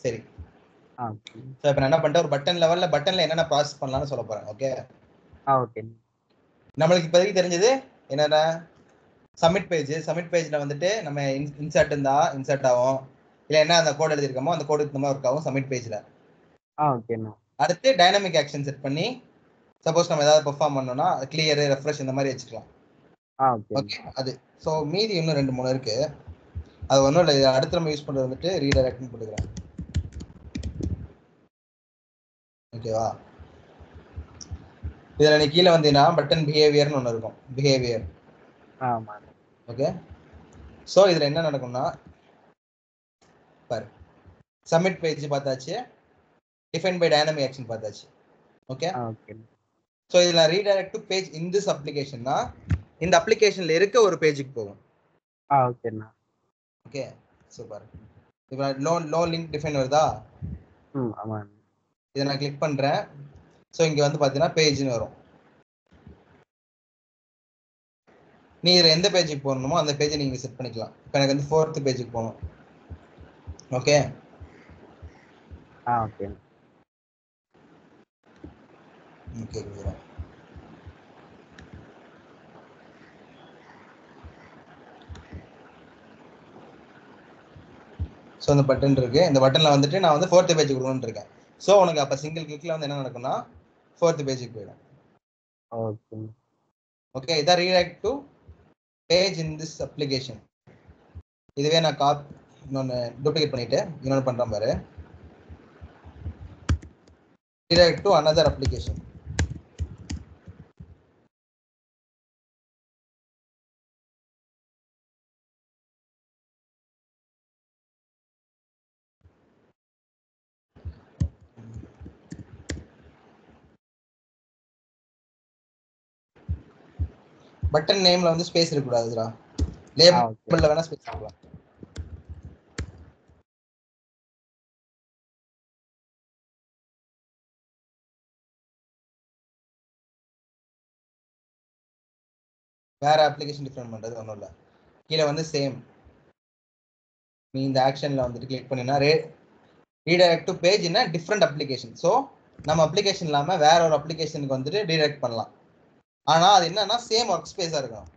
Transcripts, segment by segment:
சரி ஆ okay so இப்போ நான் என்ன பண்ணிட்டேன் ஒரு பட்டன் லெவல்ல பட்டன்ல என்னென்ன ப்ராசஸ் பண்ணலாம்னு சொல்ல போறேன் ஓகே ஆ ஓகே நம்மளுக்கு இப்போதைக்கு தெரிஞ்சது என்னென்ன சப்மிட் பேஜ் சப்மிட் பேஜ்ல வந்துட்டு நம்ம இன்சர்ட் இருந்தா இன்சர்ட் ஆகும் இல்லை என்ன அந்த கோட் எழுதிருக்கோமோ அந்த கோடு இந்த மாதிரி ஒர்க் ஆகும் சப்மிட் பேஜ்ல ஆ ஓகேண்ணா அடுத்து டைனமிக் ஆக்ஷன் செட் பண்ணி சப்போஸ் நம்ம ஏதாவது பெர்ஃபார்ம் பண்ணோம்னா கிளியர் ரெஃப்ரெஷ் இந்த மாதிரி வச்சுக்கலாம் ஆ ஓகே ஓகே அது ஸோ மீதி இன்னும் ரெண்டு மூணு இருக்கு அது ஒன்றும் இல்லை இது அடுத்து நம்ம யூஸ் பண்ணுறது வந்துட்டு ரீடைரக்ட்னு போட்டுக்கிறேன் ஓகேவா இதில் நீ கீழே வந்தீங்கன்னா பட்டன் பிஹேவியர்னு ஒன்று இருக்கும் பிஹேவியர் ஆமாம் ஓகே ஸோ இதில் என்ன நடக்கும்னா பாரு சப்மிட் பேஜ் பார்த்தாச்சு டிஃபைன் பை டைனமிக் ஆக்ஷன் பார்த்தாச்சு ஓகே ஆ ஓகே ஸோ இதில் redirect to page in this அப்ளிகேஷன்னா இந்த அப்ளிகேஷனில் இருக்க ஒரு பேஜுக்கு போகும் ஆ ஓகேண்ணா ஓகே சூப்பர் இப்போ லோ லோ லிங்க் டிஃபைன் வருதா ம் ஆமாம் இதை நான் கிளிக் பண்ணுறேன் ஸோ இங்கே வந்து பார்த்தீங்கன்னா பேஜ்னு வரும் நீ இதில் எந்த பேஜுக்கு போகணுமோ அந்த பேஜை நீங்கள் செட் பண்ணிக்கலாம் இப்போ எனக்கு வந்து ஃபோர்த்து பேஜுக்கு போகணும் ஓகே ஆ ஓகே ஓகே குதிரை ஸோ இந்த பட்டன் இருக்கு இந்த பட்டன்ல வந்துட்டு நான் வந்து ஃபோர்த் பேஜ் கொடுக்கணும்னு இருக்கேன் ஸோ உனக்கு அப்போ சிங்கிள் கிளிக்ல வந்து என்ன நடக்கும்னா ஃபோர்த் பேஜுக்கு போயிடும் ஓகே ஓகே இதான் redirect to page in this application இதுவே நான் காப் இன்னொன்று டூப்ளிகேட் பண்ணிட்டு இன்னொன்று பண்ணுறேன் பாரு redirect to another application button நேம்ல வந்து ஸ்பேஸ் இருக்கக்கூடாதுடா ஆ ஓகே லேபிள்ல வேணா ஸ்பேஸ் இருக்கலாம் வேற அப்ளிகேஷன் டிஃபைன் பண்றது ஒன்றும் இல்லை கீழே வந்து சேம் நீ இந்த ஆக்ஷன்ல வந்துட்டு கிளிக் பண்ணினா ரே redirect to page in different application so நம்ம அப்ளிகேஷன் இல்லாம வேற ஒரு அப்ளிகேஷனுக்கு வந்துட்டு ரீடைரக்ட் பண்ணலாம் ஆனா அது என்னன்னா சேம் ஒர்க் ஸ்பேஸா இருக்கணும்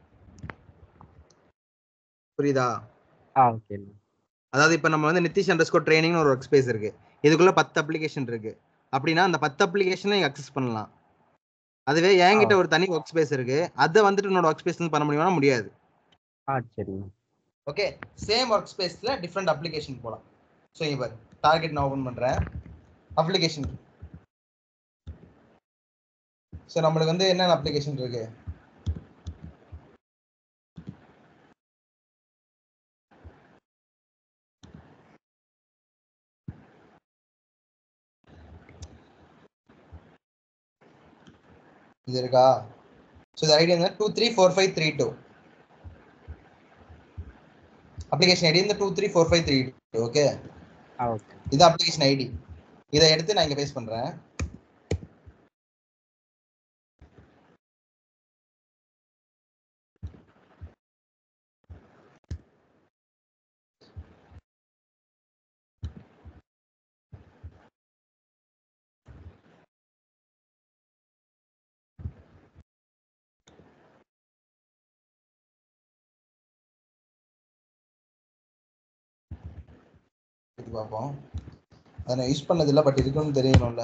புரியுதா ஆ ஓகேண்ணா அதாவது இப்போ நம்ம வந்து நிதிஷ் அண்டர் ஸ்கோர் ட்ரைனிங்னு ஒரு ஒர்க் ஸ்பேஸ் இருக்கு இதுக்குள்ள பத்து அப்ளிகேஷன் இருக்கு அப்படின்னா அந்த பத்து அப்ளிகேஷனை நீங்க அக்சஸ் பண்ணலாம் அதுவே என்கிட்ட ஒரு தனி ஒர்க் ஸ்பேஸ் இருக்கு அதை வந்துட்டு என்னோட ஒர்க் ஸ்பேஸ் பண்ண முடியுமா முடியாது ஆ சரிண்ணா ஓகே சேம் ஒர்க் ஸ்பேஸ்ல டிஃப்ரெண்ட் அப்ளிகேஷன் போகலாம் ஸோ இப்போ டார்கெட் நான் ஓப்பன் பண்றேன் அப்ளிகேஷன் ஸோ நம்மளுக்கு வந்து என்னென்ன அப்ளிகேஷன் இருக்கு இது இருக்கா ஸோ இது ஐடி வந்து two three four five three two application ID வந்து two three four five three two okay ஆ ஓகே இது அப்ளிகேஷன் ஐடி இதை எடுத்து நான் இங்கே பேஸ் பண்ணுறேன் இது பார்ப்போம் அதை நான் யூஸ் பண்ணதில்லை பட் இருக்குன்னு தெரியணும்ல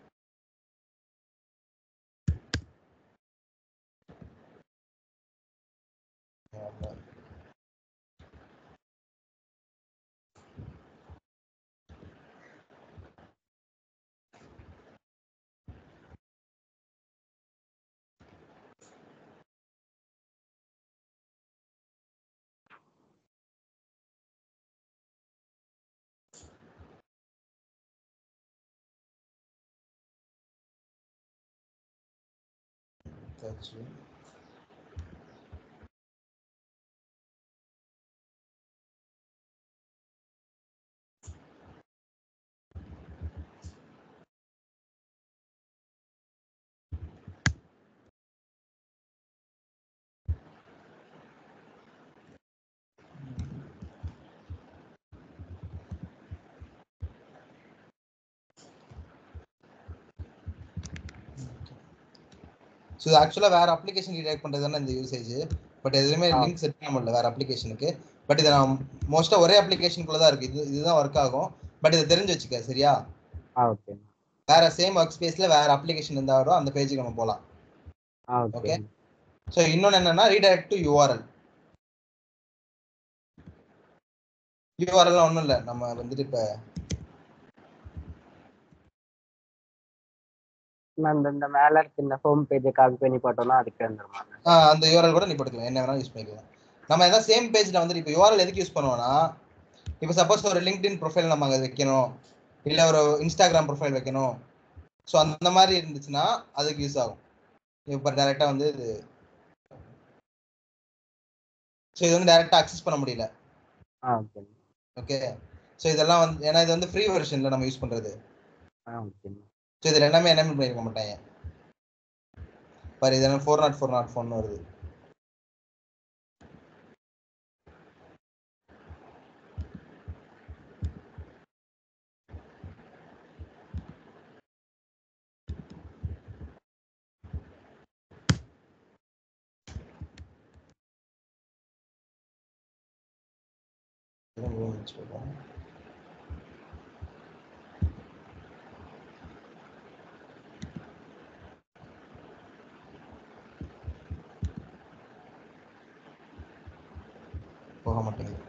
That's it. ஸோ இது ஆக்சுவலாக வேற அப்ளிகேஷன் ரீடைரக்ட் பண்ணுறது தானே இந்த யூசேஜ் பட் எதுவுமே ஆ. லிங்க் செட் பண்ண முடியல வேற அப்ளிகேஷனுக்கு பட் இது நான் மோஸ்ட்டாக ஒரே அப்ளிகேஷனுக்குள்ள தான் இருக்கு இது இதுதான் ஒர்க் ஆகும் பட் இதை தெரிஞ்சு வச்சுக்க சரியா ஆ ஓகே வேற சேம் ஒர்க் ஸ்பேஸ்ல வேற அப்ளிகேஷன் இருந்தாலும் அந்த பேஜுக்கு நம்ம போகலாம் ஆ ஓகே Okay. ஸோ இன்னொன்று என்னன்னா ரீடைரக்ட் டு யூஆர்எல் யூஆர்எல்லாம் ஒன்றும் இல்லை நம்ம வந்துட்டு இப்போ அந்த இந்த மேல இருக்க இந்த ஹோம் பேஜை காப்பி பண்ணி போட்டோம்னா அதுக்கு வந்துருமா அந்த யூஆர்எல் கூட நீ போட்டுக்கலாம் என்ன வேணாலும் யூஸ் பண்ணிக்கலாம் நம்ம ஏதாவது சேம் பேஜ்ல வந்துட்டு இப்போ யூஆர்எல் எதுக்கு யூஸ் பண்ணுவோம்னா இப்போ சப்போஸ் ஒரு லிங்க்டின் ப்ரொஃபைல் நம்ம அங்கே வைக்கணும் இல்லை ஒரு இன்ஸ்டாகிராம் ப்ரொஃபைல் வைக்கணும் ஸோ அந்த மாதிரி இருந்துச்சுன்னா அதுக்கு யூஸ் ஆகும் இப்போ டேரெக்டாக வந்து இது ஸோ இது வந்து டேரெக்டாக அக்சஸ் பண்ண முடியல ஆ ஓகே ஓகே ஸோ இதெல்லாம் வந்து ஏன்னா இது வந்து ஃப்ரீ வெர்ஷனில் நம்ம யூஸ் பண்ணுறது ஆ ஓகே ஸோ இதில் எல்லாமே என்ன பண்ணியிருக்க மாட்டாங்க பாரு இது என்ன four naught four not found வருது போக மாட்டேங்குது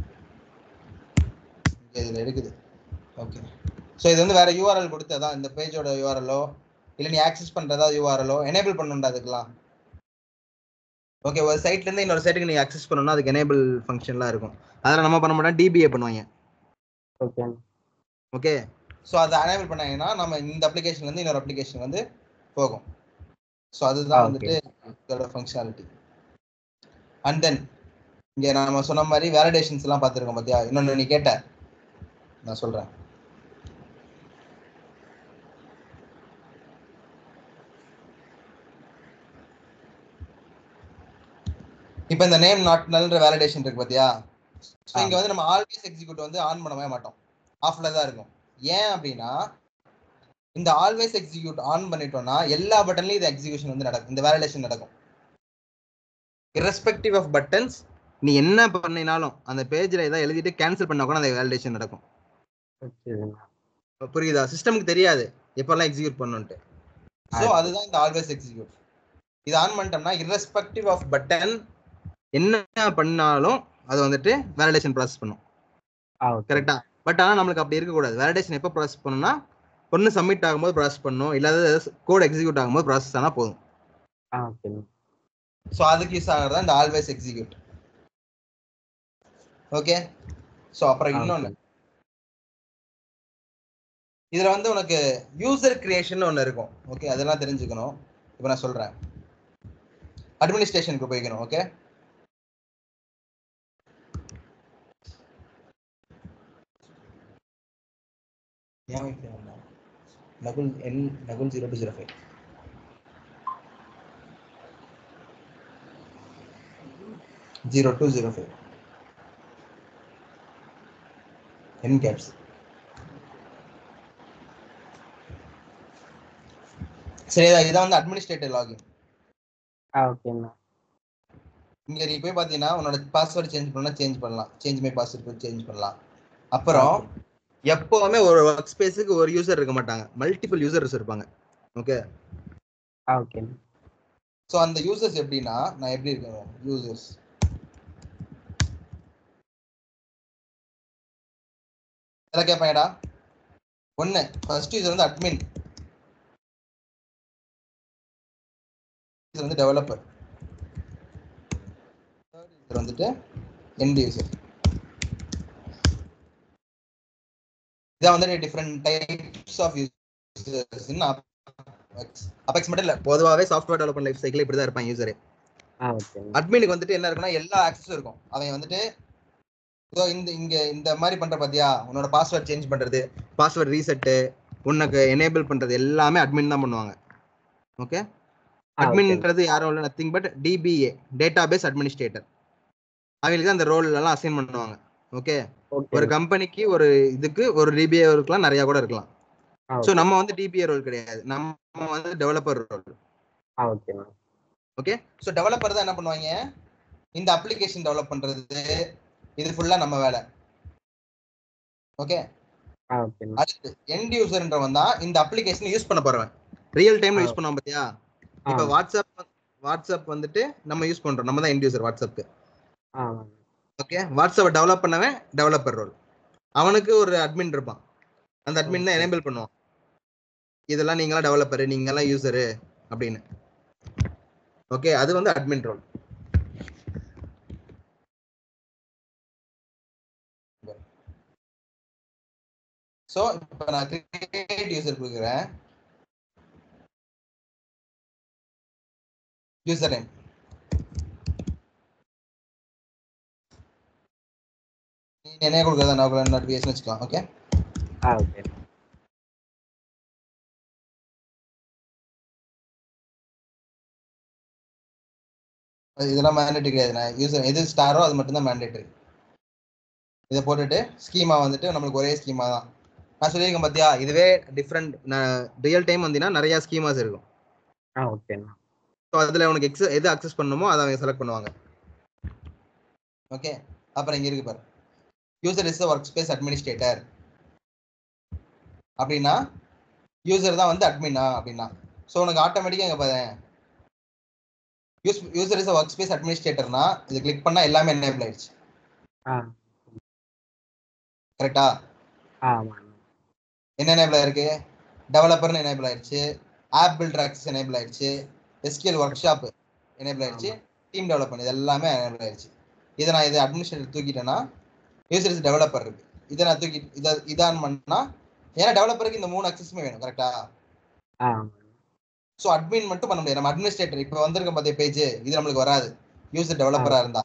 இங்க இதுல இருக்குது ஓகே ஸோ இது வந்து வேற யூஆர்எல் கொடுத்ததா இந்த பேஜோட யூஆர்எலோ இல்லை நீ ஆக்சஸ் பண்றதா யூஆர்எலோ எனேபிள் பண்ணணும்டா அதுக்கெல்லாம் ஓகே ஒரு சைட்ல இருந்து இன்னொரு சைட்டுக்கு நீ அக்சஸ் பண்ணணும்னா அதுக்கு எனேபிள் ஃபங்க்ஷன்லாம் இருக்கும் அதெல்லாம் நம்ம பண்ண மாட்டோம் டிபிஏ பண்ணுவாங்க ஓகே ஓகே ஸோ அதை எனேபிள் பண்ணாங்கன்னா நம்ம இந்த அப்ளிகேஷன்ல இருந்து இன்னொரு அப்ளிகேஷன் வந்து போகும் ஸோ அதுதான் Ah, okay. வந்துட்டு இதோட ஃபங்க்ஷனாலிட்டி அண்ட் தென் இங்க நாம சொன்ன மாதிரி வேலிடேஷன்ஸ் எல்லாம் பார்த்துருக்கோம் பார்த்தியா இன்னொன்று நீ கேட்ட நான் சொல்றேன் இப்போ இந்த நேம் நாட் நல்ன்ற வேலிடேஷன் இருக்கு பார்த்தியா ஸோ இங்க வந்து நம்ம ஆல்வேஸ் எக்ஸிக்யூட் வந்து ஆன் பண்ணவே மாட்டோம் ஆஃப்ல தான் இருக்கும் ஏன் அப்படின்னா இந்த ஆல்வேஸ் எக்ஸிக்யூட் ஆன் பண்ணிட்டோம்னா எல்லா பட்டன்லயும் இது எக்ஸிகியூஷன் வந்து நடக்கும் இந்த வேலிடேஷன் நடக்கும் irrespective ஆஃப் பட்டன்ஸ் நீ என்ன பண்ணினாலும் அந்த பேஜ்ல ஏதாவது எழுதிட்டு கேன்சல் பண்ணா கூட அந்த வேலிடேஷன் நடக்கும் ஓகேங்க இப்ப புரியுதா சிஸ்டமுக்கு தெரியாது எப்பெல்லாம் எக்ஸிக்யூட் பண்ணணும்ட்டு ஸோ ஆ. அதுதான் இந்த ஆல்வேஸ் எக்ஸிக்யூட் இது ஆன் பண்ணிட்டோம்னா irrespective ஆஃப் பட்டன் என்ன பண்ணாலும் அது வந்துட்டு வேலிடேஷன் ப்ராசஸ் பண்ணும் ஆ ஓகே கரெக்டா பட் ஆனால் நம்மளுக்கு அப்படி இருக்கக்கூடாது வேலிடேஷன் எப்போ ப்ராசஸ் பண்ணணும்னா ஒன்று சப்மிட் ஆகும்போது ப்ராசஸ் பண்ணணும் இல்லாத கோட் எக்ஸிக்யூட் ஆகும்போது ப்ராசஸ் ஆனால் போதும் ஆ ஓகேங்க ஸோ அதுக்கு யூஸ் ஆகிறது இந்த ஆல்வேஸ் எக்ஸிக்யூட் ஓகே ஸோ அப்புறம் ஆ, இன்னொன்று இதுல வந்து உனக்கு யூசர் கிரியேஷன் ஒன்று இருக்கும் ஓகே அதெல்லாம் தெரிஞ்சுக்கணும் இப்போ நான் சொல்றேன் அட்மினிஸ்ட்ரேஷனுக்கு போய்க்கணும் ஓகே ஏன் வைக்க வேண்டாம் Nakul N Nakul zero two zero five zero two zero five N caps சரி இதான் இதான் வந்து அட்மினிஸ்ட்ரேட்டர் லாகின் ஆ ஓகேண்ணா இங்க நீ போய் பாத்தீங்கன்னா உன்னோட பாஸ்வேர்டு சேஞ்ச் பண்ணா சேஞ்ச் பண்ணலாம் சேஞ்ச் மை பாஸ்வேர்ட் போய் சேஞ்ச் பண்ணலாம் அப்புறம் எப்பவுமே ஒரு ஒர்க் ஸ்பேஸுக்கு ஒரு யூசர் இருக்க மாட்டாங்க மல்டிபிள் யூசர்ஸ் இருப்பாங்க ஓகே ஆ ஓகேண்ணா ஸோ அந்த யூசர்ஸ் எப்படின்னா நான் எப்படி இருக்கேன் யூசர்ஸ் இதெல்லாம் கேட்பாங்கடா ஒன்று ஃபர்ஸ்ட் யூசர் வந்து அட்மின் யூசர் வந்து டெவலப்பர் தேர்ட் யூசர் வந்துட்டு எண்ட் யூசர் இதான் வந்துட்டு different types of users in Apex Apex மட்டும் இல்லை பொதுவாகவே சாஃப்ட்வேர் டெவலப்மெண்ட் லைஃப் சைக்கிள் இப்படி தான் இருப்பாங்க யூசரே ஆ ஓகேண்ணா அட்மினுக்கு வந்துட்டு என்ன இருக்குன்னா எல்லா ஆக்சஸும் இருக்கும் அவன் வந்துட்டு இதோ இந்த இங்க இந்த மாதிரி பண்ற பாத்தியா உன்னோட பாஸ்வேர்ட் சேஞ்ச் பண்றது பாஸ்வேர்ட் ரீசெட்டு உனக்கு எனேபிள் பண்றது எல்லாமே அட்மின் தான் பண்ணுவாங்க ஓகே ஆ, அட்மின்ன்றது யாரும் இல்லை nothing but DBA database administrator அவங்களுக்கு தான் அந்த ரோல் எல்லாம் அசைன் பண்ணுவாங்க ஓகே ஓகே ஒரு கம்பெனிக்கு ஒரு இதுக்கு ஒரு டிபிஏ இருக்கலாம் நிறைய கூட இருக்கலாம் ஆ ஸோ நம்ம வந்து டிபிஏ ரோல் கிடையாது நம்ம வந்து டெவலப்பர் ரோல் ஆ ஓகேண்ணா ஓகே ஸோ டெவலப்பர் தான் என்ன பண்ணுவாங்க இந்த அப்ளிகேஷன் டெவலப் பண்றது இது ஃபுல்லா நம்ம வேலை ஓகே ஆ ஓகேண்ணா அடுத்து எண்ட் யூசர்ன்றவன் தான் இந்த அப்ளிகேஷன் யூஸ் பண்ண போறவன் ரியல் டைம்ல யூஸ் பண்ணுவான் பாத்தியா இப்போ ஆ வாட்ஸ்அப் வாட்ஸ்அப் வந்துட்டு நம்ம யூஸ் பண்றோம் நம்ம தான் எண்ட் யூசர் வாட்ஸ்அப்க்கு ஆ ஓகே வாட்ஸ்அப்பை டெவலப் பண்ணவன் டெவலப்பர் ரோல் அவனுக்கு ஒரு அட்மின் இருப்பான் அந்த அட்மின் தான் Okay. எனேபிள் பண்ணுவான் இதெல்லாம் நீங்களாம் டெவலப்பர் நீங்களாம் யூசரு அப்படின்னு ஓகே அது வந்து அட்மின் ரோல் ஸோ இப்போ நான் கிரியேட் யூசர் கொடுக்குறேன் யூசர் நேம் நீ என்ன கொடுக்குறதா நான் நோட்டிஃபிகேஷன் வச்சுக்கலாம் ஓகே ஆ ஓகே இதெல்லாம் மேண்டேட்டரி கிடையாதுண்ணா யூசர் எது ஸ்டாரோ அது மட்டும்தான் மேண்டேட்டரி இதை போட்டுட்டு ஸ்கீமா வந்துட்டு நம்மளுக்கு ஒரே ஸ்கீமா தான் நான் சொல்லியிருக்கேன் பார்த்தியா இதுவே டிஃப்ரெண்ட் ரியல் டைம் வந்தீங்கன்னா நிறைய ஸ்கீமாஸ் இருக்கும் ஆ ஓகேண்ணா ஸோ அதில் உனக்கு எக்ஸ் எது அக்சஸ் பண்ணணுமோ அதை அவங்க செலக்ட் பண்ணுவாங்க ஓகே அப்புறம் இங்கே இருக்கு பாரு user is workspace administrator அப்படின்னா யூசர் தான் வந்து அட்மினா அப்படின்னா ஸோ உனக்கு ஆட்டோமேட்டிக்காக இங்கே பாரு use user is workspace அட்மினிஸ்ட்ரேட்டர்னா இது கிளிக் பண்ணால் எல்லாமே எனேபிள் ஆயிடுச்சு ஆ கரெக்டா ஆ ஆமாண்ணா என்ன எனேபிள் ஆயிருக்கு டெவலப்பர்னு எனேபிள் ஆயிடுச்சு ஆப் பில்டர் ஆக்சஸ் எனேபிள் ஆயிடுச்சு எஸ்கிஎல் ஒர்க் ஷாப் எனேபிள் ஆயிடுச்சு டீம் டெவலப்மெண்ட் இது எல்லாமே எனேபிள் ஆயிடுச்சு இதை நான் இதை அட்மினிஸ்ட்ரேட்டர் தூக்கிட்டேன்னா யூசர்ஸ் டெவலப்பர் இருக்கு இதை நான் தூக்கி இதை இதான் பண்ணா ஏன்னா டெவலப்பருக்கு இந்த மூணு அக்சஸுமே வேணும் கரெக்டா ஆ ஸோ அட்மின் மட்டும் பண்ண முடியாது நம்ம அட்மினிஸ்ட்ரேட்டர் இப்போ வந்திருக்க பார்த்திய பேஜ் இது நம்மளுக்கு வராது யூசர் டெவலப்பரா இருந்தா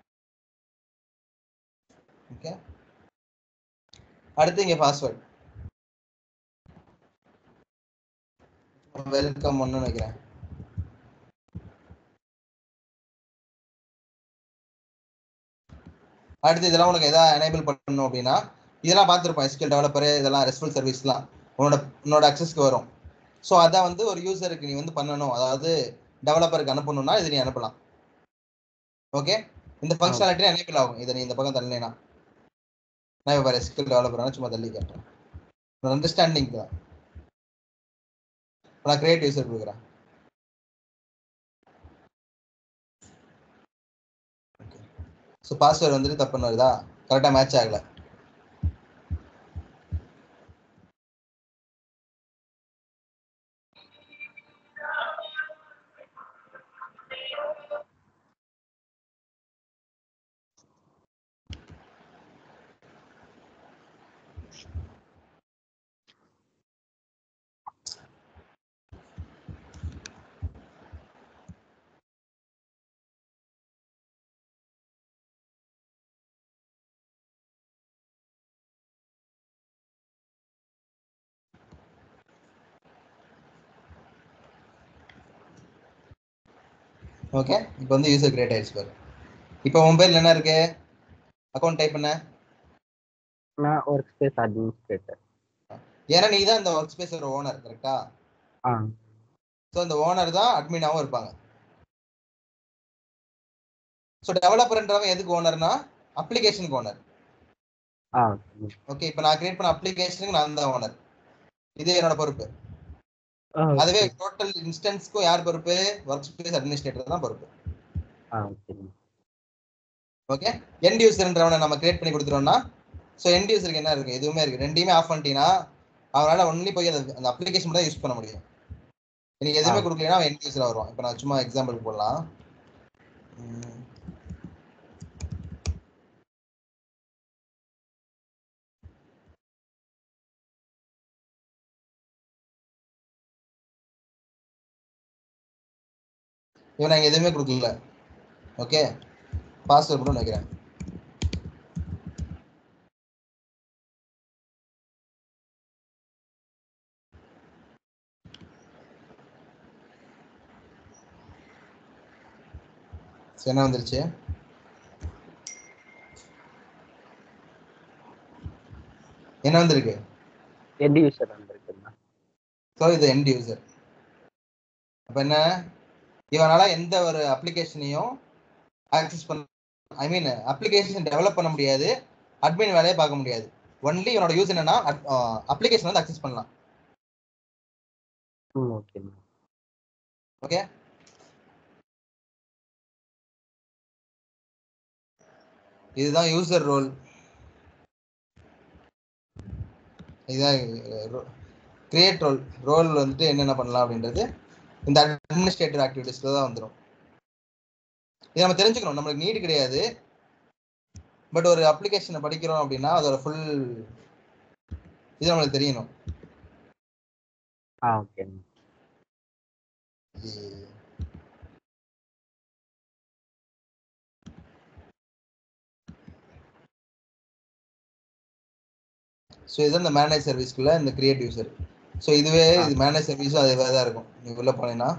ஓகே அடுத்து இங்க பாஸ்வேர்ட் வெல்கம் ஒன்னு வைக்கிறேன் அடுத்து இதெல்லாம் உனக்கு எதாவது எனேபிள் பண்ணணும் அப்படின்னா இதெல்லாம் பார்த்துருப்போம் எஸ்கியூஎல் டெவலப்பர் இதெல்லாம் ரெஸ்ட்ஃபுல் சர்வீஸ்லாம் உன்னோட உன்னோட அக்சஸ்க்கு வரும் ஸோ அதை வந்து ஒரு யூசருக்கு நீ வந்து பண்ணணும் அதாவது டெவலப்பருக்கு அனுப்பணும்னா இதை நீ அனுப்பலாம் ஓகே இந்த ஃபங்க்ஷனாலிட்டி எனேபிள் ஆகும் இதை நீ இந்த பக்கம் தள்ளினா நான் இப்போ வேறு எஸ்கியூஎல் டெவலப்பர் சும்மா தள்ளி கேட்டேன் அண்டர்ஸ்டாண்டிங் தான் இப்ப நான் கிரியேட் யூசர் கொடுக்குறேன் ஸோ பாஸ்வேர்டு வந்துட்டு தப்புன்னு வருதா கரெக்டாக மேட்ச் ஆகல ஓகே இப்போ வந்து யூசர் கிரியேட் ஆயிடுச்சு பாரு இப்போ மொபைல் என்ன இருக்கு அக்கௌண்ட் டைப் பண்ண நான் ஒர்க் ஸ்பேஸ் அட்மினிஸ்ட்ரேட்டர் ஏன்னா நீ தான் இந்த ஒர்க் ஸ்பேஸோட ஓனர் கரெக்டா ஆ ஸோ இந்த ஓனர் தான் அட்மினாவும் இருப்பாங்க ஸோ டெவலப்பர்ன்றவன் எதுக்கு ஓனர்னா அப்ளிகேஷனுக்கு ஓனர் ஆ ஓகே இப்போ நான் கிரியேட் பண்ண அப்ளிகேஷனுக்கு நான் தான் ஓனர் இது என்னோட பொறுப்பு ஆ அதுவே டோட்டல் இன்ஸ்டன்ஸ்க்கும் யார் பொறுப்பு ஒர்க் ஸ்பேஸ் அட்மினிஸ்ட்ரேட்டர் தான் பொறுப்பு ஆ ஓகேண்ணா ஓகே எண்ட் யூசர்ன்றவனை நம்ம கிரியேட் பண்ணி கொடுத்துட்டோம்னா ஸோ எண்ட் யூசருக்கு என்ன இருக்கு எதுவுமே இருக்கு ரெண்டையுமே ஆஃப் பண்ணிட்டீங்கன்னா அவனால ஒன்லி போய் அந்த அந்த அப்ளிகேஷன் மட்டும் யூஸ் பண்ண முடியும் எனக்கு எதுவுமே ஆ. கொடுக்கலன்னா அவன் எண்ட் யூசர் வருவான் இப்போ நான் சும்மா எக்ஸாம்பிள் போடலாம் உம். இவன் நான் எதுவுமே கொடுக்கல ஓகே பாஸ்வேர்ட் மட்டும் வைக்கிறேன் சரி, என்ன வந்துருச்சு என்ன வந்திருக்கு எண்ட் யூசர் வந்திருக்குண்ணா ஸோ இது எண்ட் யூசர் அப்ப என்ன இவனால எந்த ஒரு அப்ளிகேஷனையும் ஆக்சஸ் பண்ண ஐ மீன் அப்ளிகேஷன் டெவலப் பண்ண முடியாது அட்மின் வேலையை பார்க்க முடியாது ஒன்லி இவனோட யூஸ் என்னன்னா அப்ளிகேஷன் வந்து அக்சஸ் பண்ணலாம் ம் ஓகேண்ணா ஓகே இதுதான் யூசர் ரோல் இதுதான் கிரியேட் ரோல் ரோல் வந்துட்டு என்னென்ன பண்ணலாம் அப்படின்றது இந்த அட்மினிஸ்ட்ரேட்டிவ் ஆக்டிவிட்டீஸ்ல தான் வந்துடும் இது நம்ம தெரிஞ்சுக்கணும் நம்மளுக்கு நீடு கிடையாது பட் ஒரு அப்ளிகேஷனை படிக்கிறோம் அப்படின்னா அதோட ஃபுல் இது நம்மளுக்கு தெரியணும் ஆ ஓகேண்ணா ஸோ இதுதான் இந்த மேனேஜ் சர்வீஸ்க்குள்ள இந்த கிரியேட் யூசர் ஸோ இதுவே இது மேனேஜ் சர்வீஸும் அதே தான் இருக்கும் நீ உள்ள போனீங்கன்னா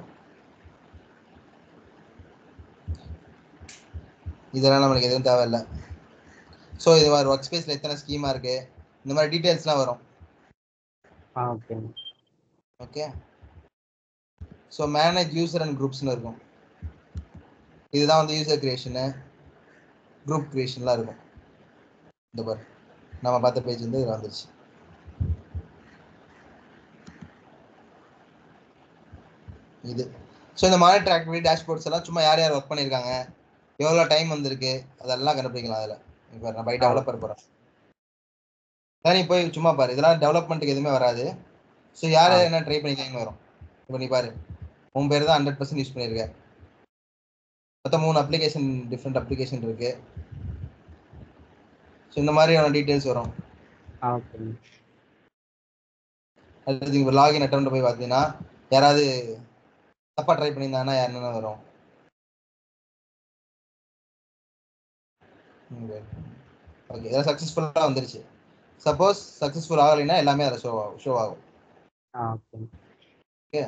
இதெல்லாம் நம்மளுக்கு எதுவும் தேவையில்லை ஸோ இது மாதிரி ஒர்க் ஸ்பேஸில் எத்தனை ஸ்கீமா இருக்கு இந்த மாதிரி டீட்டெயில்ஸ்லாம் வரும் ஆ ஓகேண்ணா okay so manage user and குரூப்ஸ்னு இருக்கும் இதுதான் வந்து யூசர் கிரியேஷனு குரூப் கிரியேஷன்லாம் இருக்கும் இந்த பாரு நம்ம பார்த்த பேஜ் வந்து இதில் வந்துருச்சு இது ஸோ இந்த மானிட்டர் ஆக்டிவிட்டி டேஷ்போர்ட்ஸ் எல்லாம் சும்மா யார் யார் ஒர்க் பண்ணியிருக்காங்க எவ்வளோ டைம் வந்திருக்கு அதெல்லாம் கண்டுபிடிக்கலாம் அதில் இப்போ நான் பை டெவலப்பர் போகிறேன் அதான் நீ போய் சும்மா பாரு இதெல்லாம் டெவலப்மெண்ட்டுக்கு எதுவுமே வராது ஸோ யார் ஆ. என்ன ட்ரை பண்ணியிருக்காங்கன்னு வரும் இப்போ நீ பாரு உன் பேர் தான் ஹண்ட்ரட் பர்சன்ட் யூஸ் பண்ணியிருக்க மொத்தம் மூணு அப்ளிகேஷன் டிஃப்ரெண்ட் அப்ளிகேஷன் இருக்கு ஸோ இந்த மாதிரியான டீட்டெயில்ஸ் வரும் ஆ ஓகேண்ணா அடுத்து இப்போ லாகின் அட்டம்ப்ட் போய் பார்த்தீங்கன்னா யாராவது தப்பா ட்ரை பண்ணியிருந்தாங்கன்னா என்னென்ன வரும் ஓகே இதெல்லாம் சக்ஸஸ்ஃபுல்லாக வந்துருச்சு சப்போஸ் சக்ஸஸ்ஃபுல் ஆகலைன்னா எல்லாமே அதில் ஷோ ஆகும் ஷோ ஆகும் ஆ ஓகேண்ணா ஓகே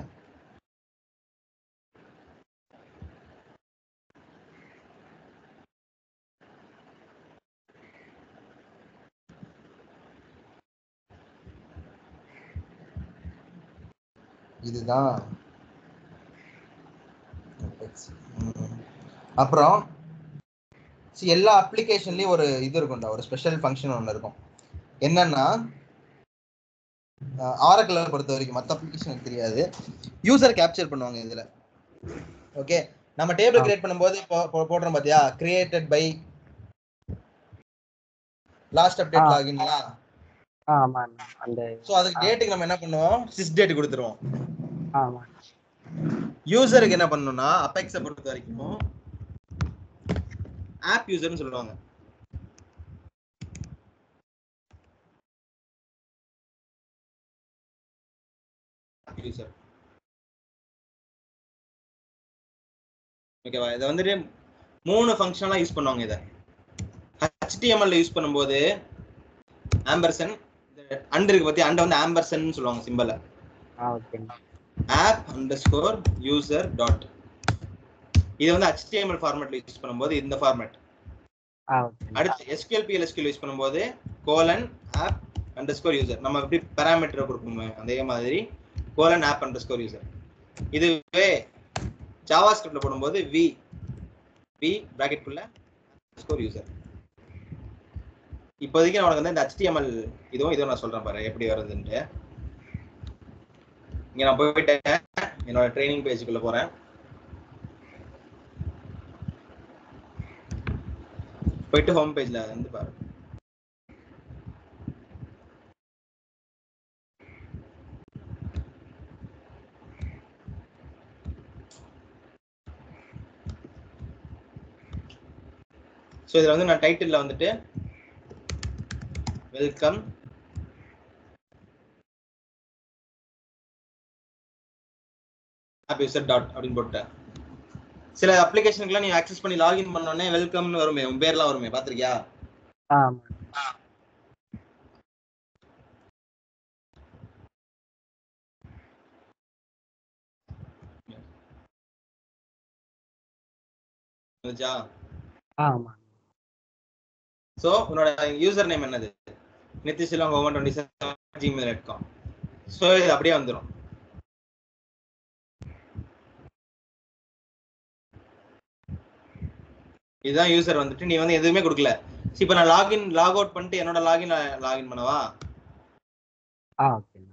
இதுதான் ம். அப்புறம் see, எல்லா அப்ளிகேஷன்லயும் ஒரு இது இருக்கும்டா ஒரு ஸ்பெஷல் ஃபங்க்ஷன் ஒன்று இருக்கும் என்னன்னா ஆரக்கிள பொறுத்த வரைக்கும் மற்ற அப்ளிகேஷன் எனக்கு தெரியாது யூசர் கேப்சர் பண்ணுவாங்க இதுல ஓகே நம்ம டேபிள் ஆ. கிரியேட் பண்ணும்போது இப்போ போ- போடுறோம் பாத்தியா கிரியேட்டட் பை லாஸ்ட் அப்டேட் ஆ. லாகின்லாம் ஆ ஆமாண்ணா அந்த ஸோ அதுக்கு டேட்டுக்கு நம்ம என்ன பண்ணுவோம் சிஸ் டேட் கொடுத்துருவோம் ஆமா யூசருக்கு என்ன பண்ணணும்னா அபெக்ஸை பொறுத்த வரைக்கும் ஆப் யூசர்னு சொல்லுவாங்க யூசர் ஓகேவா இதை வந்துட்டு மூணு ஃபங்க்ஷனலாம் யூஸ் பண்ணுவாங்க இதை HTML யூஸ் பண்ணும்போது ஆம்பர்சன் அண்ட் இருக்கு பத்தி அண்ட வந்து ஆம்பர்சன் சொல்லுவாங்க சிம்பிளை ஆ ஓகேண்ணா ஆப் அண்டர்ஸ்கோர் யூசர் டாட் இது வந்து HTML ஃபார்மேட்ல யூஸ் பண்ணும்போது இந்த ஃபார்மேட் ஆ ஓகேண்ணா அடுத்து SQL PLSQL யூஸ் பண்ணும்போது கோலன் ஆப் அண்டர்ஸ்கோர் யூசர் நம்ம எப்படி பேராமீட்டர் கொடுப்போமே அதே மாதிரி கோலன் ஆப் அண்டர்ஸ்கோர் யூசர் இதுவே ஜாவா ஸ்கிரிப்ட்ல போடும்போது வி வி பிராக்கெட் குள்ள அண்டர்ஸ்கோர் யூசர் இப்போதைக்கு நான் உனக்கு வந்து இந்த HTML இதுவும் இதுவும் நான் சொல்றேன் பாரு எப்படி வருதுன்ட்டு இங்க நான் போயிட்டேன் என்னோட ட்ரைனிங் பேஜுக்குள்ள போறேன் போயிட்டு ஹோம் பேஜ்ல வந்து பாரு ஸோ இதுல வந்து நான் டைட்டில்ல வந்துட்டு வெல்கம் ஆப் யூசர் டாட் அப்படின்னு போட்டேன் சில அப்ளிகேஷனுக்குலாம் நீ ஆக்சஸ் பண்ணி லாகின் பண்ணோடனே வெல்கம்னு வருமே உன் பேர்லாம் வருமே பாத்திருக்கியா ஆ ஆமா வந்துச்சா ஆ ஆமா ஸோ உன்னோட யூசர் நேம் என்னது நித்திஷிலம் one twenty seven Gmail dot com so இது அப்படியே வந்துடும் இதுதான் யூசர் வந்துட்டு நீ வந்து எதுவுமே கொடுக்கல சரி, இப்ப நான் லாகின் லாக் அவுட் பண்ணிட்டு என்னோட லாகின் லாகின் பண்ணவா ஆ ஓகேண்ணா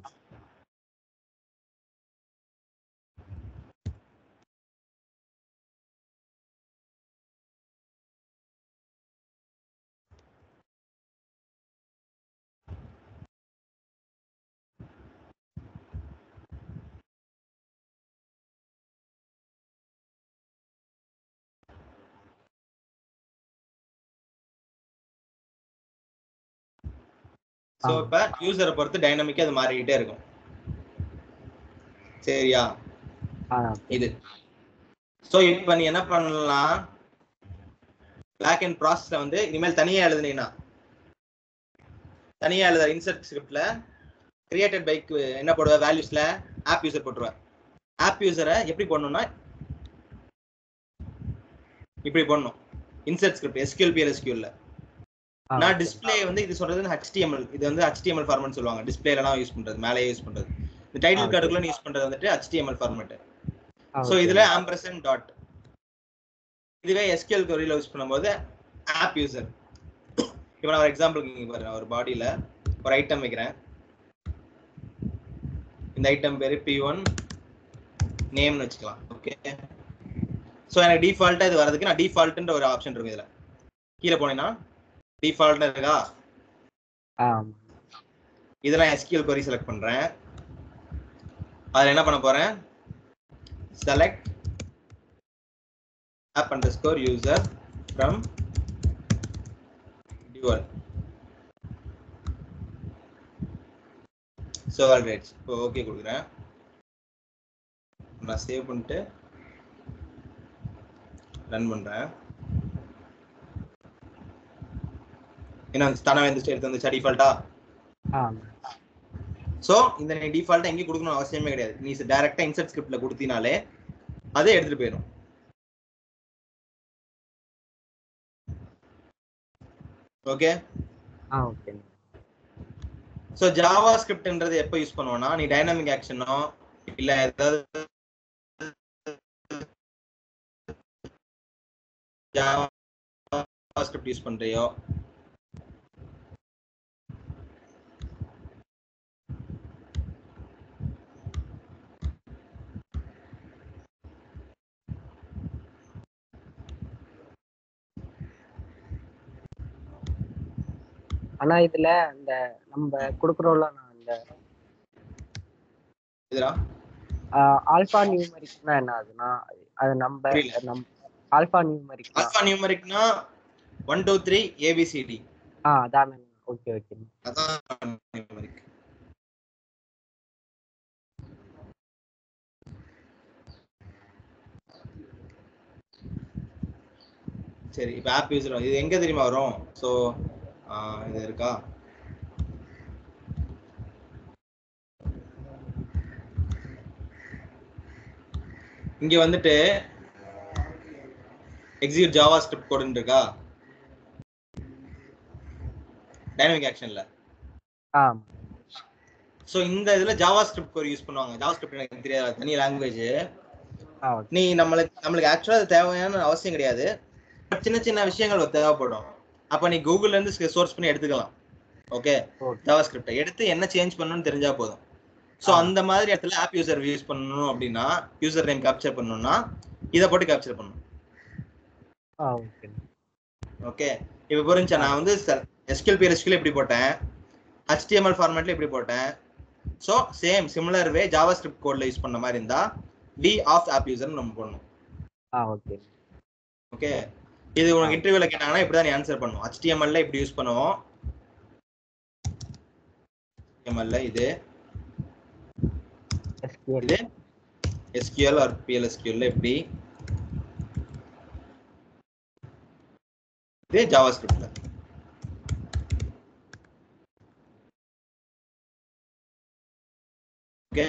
சோ ஆ. இப்ப யூசரை பொறுத்து டைனமிக்கா அது மாறிக்கிட்டே இருக்கும் சரியா ஆ இது சோ இப்ப நீ என்ன பண்ணலாம் பேக் அண்ட் ப்ராசஸ்ல வந்து இனிமேல் தனியா எழுதுனீங்கன்னா தனியா எழுத இன்சர்ட் ஸ்கிரிப்ட்ல கிரியேட்டட் பைக் என்ன போடுவ வேல்யூஸ்ல ஆப் யூசர் போட்டுருவேன் ஆப் யூசரை எப்படி போடணும்னா இப்படி போடணும் இன்சர்ட் ஸ்கிரிப்ட் எஸ்கியூஎல் பிஎல்எஸ்கியூல்ல ஆ, நான் ஓகே. டிஸ்ப்ளே வந்து இது சொல்றது HTML இது வந்து HTML ஃபார்மேட் சொல்லுவாங்க டிஸ்பிளேலாம் யூஸ் பண்றது மேலே யூஸ் பண்றது இந்த டைட்டில் Okay. கார்டுக்குள்ள யூஸ் பண்றது வந்துட்டு HTML ஃபார்மேட் ஆ, ஸோ ஓகே. இதுல ஆம்பர்சன் டாட் இதுவே எஸ்கியூஎல் கொரியில யூஸ் பண்ணும்போது ஆப் யூசர் இப்போ நான் ஒரு எக்ஸாம்பிள் இங்க பாருங்க ஒரு பாடியில ஒரு ஐட்டம் வைக்கிறேன் இந்த ஐட்டம் பேரு பி ஒன் நேம்னு வச்சுக்கலாம் ஓகே ஸோ எனக்கு டிஃபால்ட்டா இது வரதுக்கு நான் டிஃபால்ட்ன்ற ஒரு ஆப்ஷன் இருக்கும் இதுல கீழே போனீங்கன்னா டிஃபால்ட்னு இருக்கா ஆ இதெல்லாம் SQL query செலக்ட் பண்றேன் அதுல என்ன பண்ண போறேன் select app underscore user from dual so alright இப்போ ஓகே கொடுக்குறேன் நான் சேவ் பண்ணிட்டு ரன் பண்றேன் என்ன தானே வந்துச்சு எடுத்து வந்துச்சா டிஃபால்ட்டா ஆ சோ இந்த நீ டிஃபால்ட்டா எங்கேயும் கொடுக்கணும் அவசியமே கிடையாது நீ டைரக்டா இன்சர்ட் ஸ்கிரிப்ட்ல கொடுத்தினாலே அதே எடுத்துட்டு போயிடும் ஓகே ஆ ஓகே சோ ஜாவா ஸ்கிரிப்ட்ன்றது எப்போ யூஸ் பண்ணுவோம்னா நீ டைனாமிக் ஆக்ஷனோ இல்ல ஏதாவது ஜாவா ஸ்கிரிப்ட் யூஸ் பண்றியோ ஆனா இதுல இந்த நம்ம குடுக்குறோம்ல நான் இந்த இதுடா ஆல்பா நியூமரிக்னா என்ன ஆகுதுன்னா அது நம்ம புரியல. நம் ஆல்பா நியூமரிக்னா ஆல்பா நியூமரிக்னா ஒன் டூ த்ரீ ஏபிசிடி ஆ அதானே ஓகே ஓகே அதான் numeric. சரி இப்போ ஆப் யூசர் இது எங்க தெரியுமா வரும் ஸோ இது இருக்கா இங்க வந்துட்டு எக்ஸிக்யூட் ஜாவா ஸ்கிரிப்ட் கோடுன்னு இருக்கா டைனமிக் ஆக்ஷன்ல ஆ ஸோ இந்த இதுல ஜாவா ஸ்கிரிப்ட் கோர் யூஸ் பண்ணுவாங்க ஜாவா ஸ்கிரிப்ட் எனக்கு தெரியாது தனி லாங்குவேஜ் ஆ ஓகே நீ நம்மளுக்கு நம்மளுக்கு ஆக்சுவலா அது தேவையான அவசியம் கிடையாது But சின்ன சின்ன விஷயங்கள் தேவைப்படும் அப்ப நீ கூகுள்ல இருந்து சோர்ஸ் பண்ணி எடுத்துக்கலாம் ஓகே ஓகே ஜாவா ஸ்கிரிப்டை எடுத்து என்ன சேஞ்ச் பண்ணணும்னு தெரிஞ்சா போதும் ஸோ ஆ. அந்த மாதிரி இடத்துல ஆப் யூசர் யூஸ் பண்ணணும் அப்படின்னா யூசர் நேம் கேப்சர் பண்ணணும்னா இதை போட்டு கேப்சர் பண்ணணும் ஆ ஓகே ஓகே இப்போ புரிஞ்சா நான் வந்து எஸ்கியூஎல் பிஎஸ்கியூஎல் எப்படி போட்டேன் HTML ஃபார்மேட்ல எப்படி போட்டேன் so same similar way JavaScript கோட்ல யூஸ் பண்ண மாதிரி இருந்தா டி ஆஃப் ஆப் யூசர் நம்ம போடணும் ஆ ஓகே ஓகே இது உனக்கு இன்டர்வியூல கேட்டாங்கன்னா இப்படி தான் நீ ஆன்சர் பண்ணும் HTML-ல இப்படி யூஸ் பண்ணுவோம் HTML-ல இது எஸ்கியூஎல் இது SQL ஆர் PLSQL-ல எப்படி இது ஜாவா ஸ்கிரிப்ட்ல ஓகே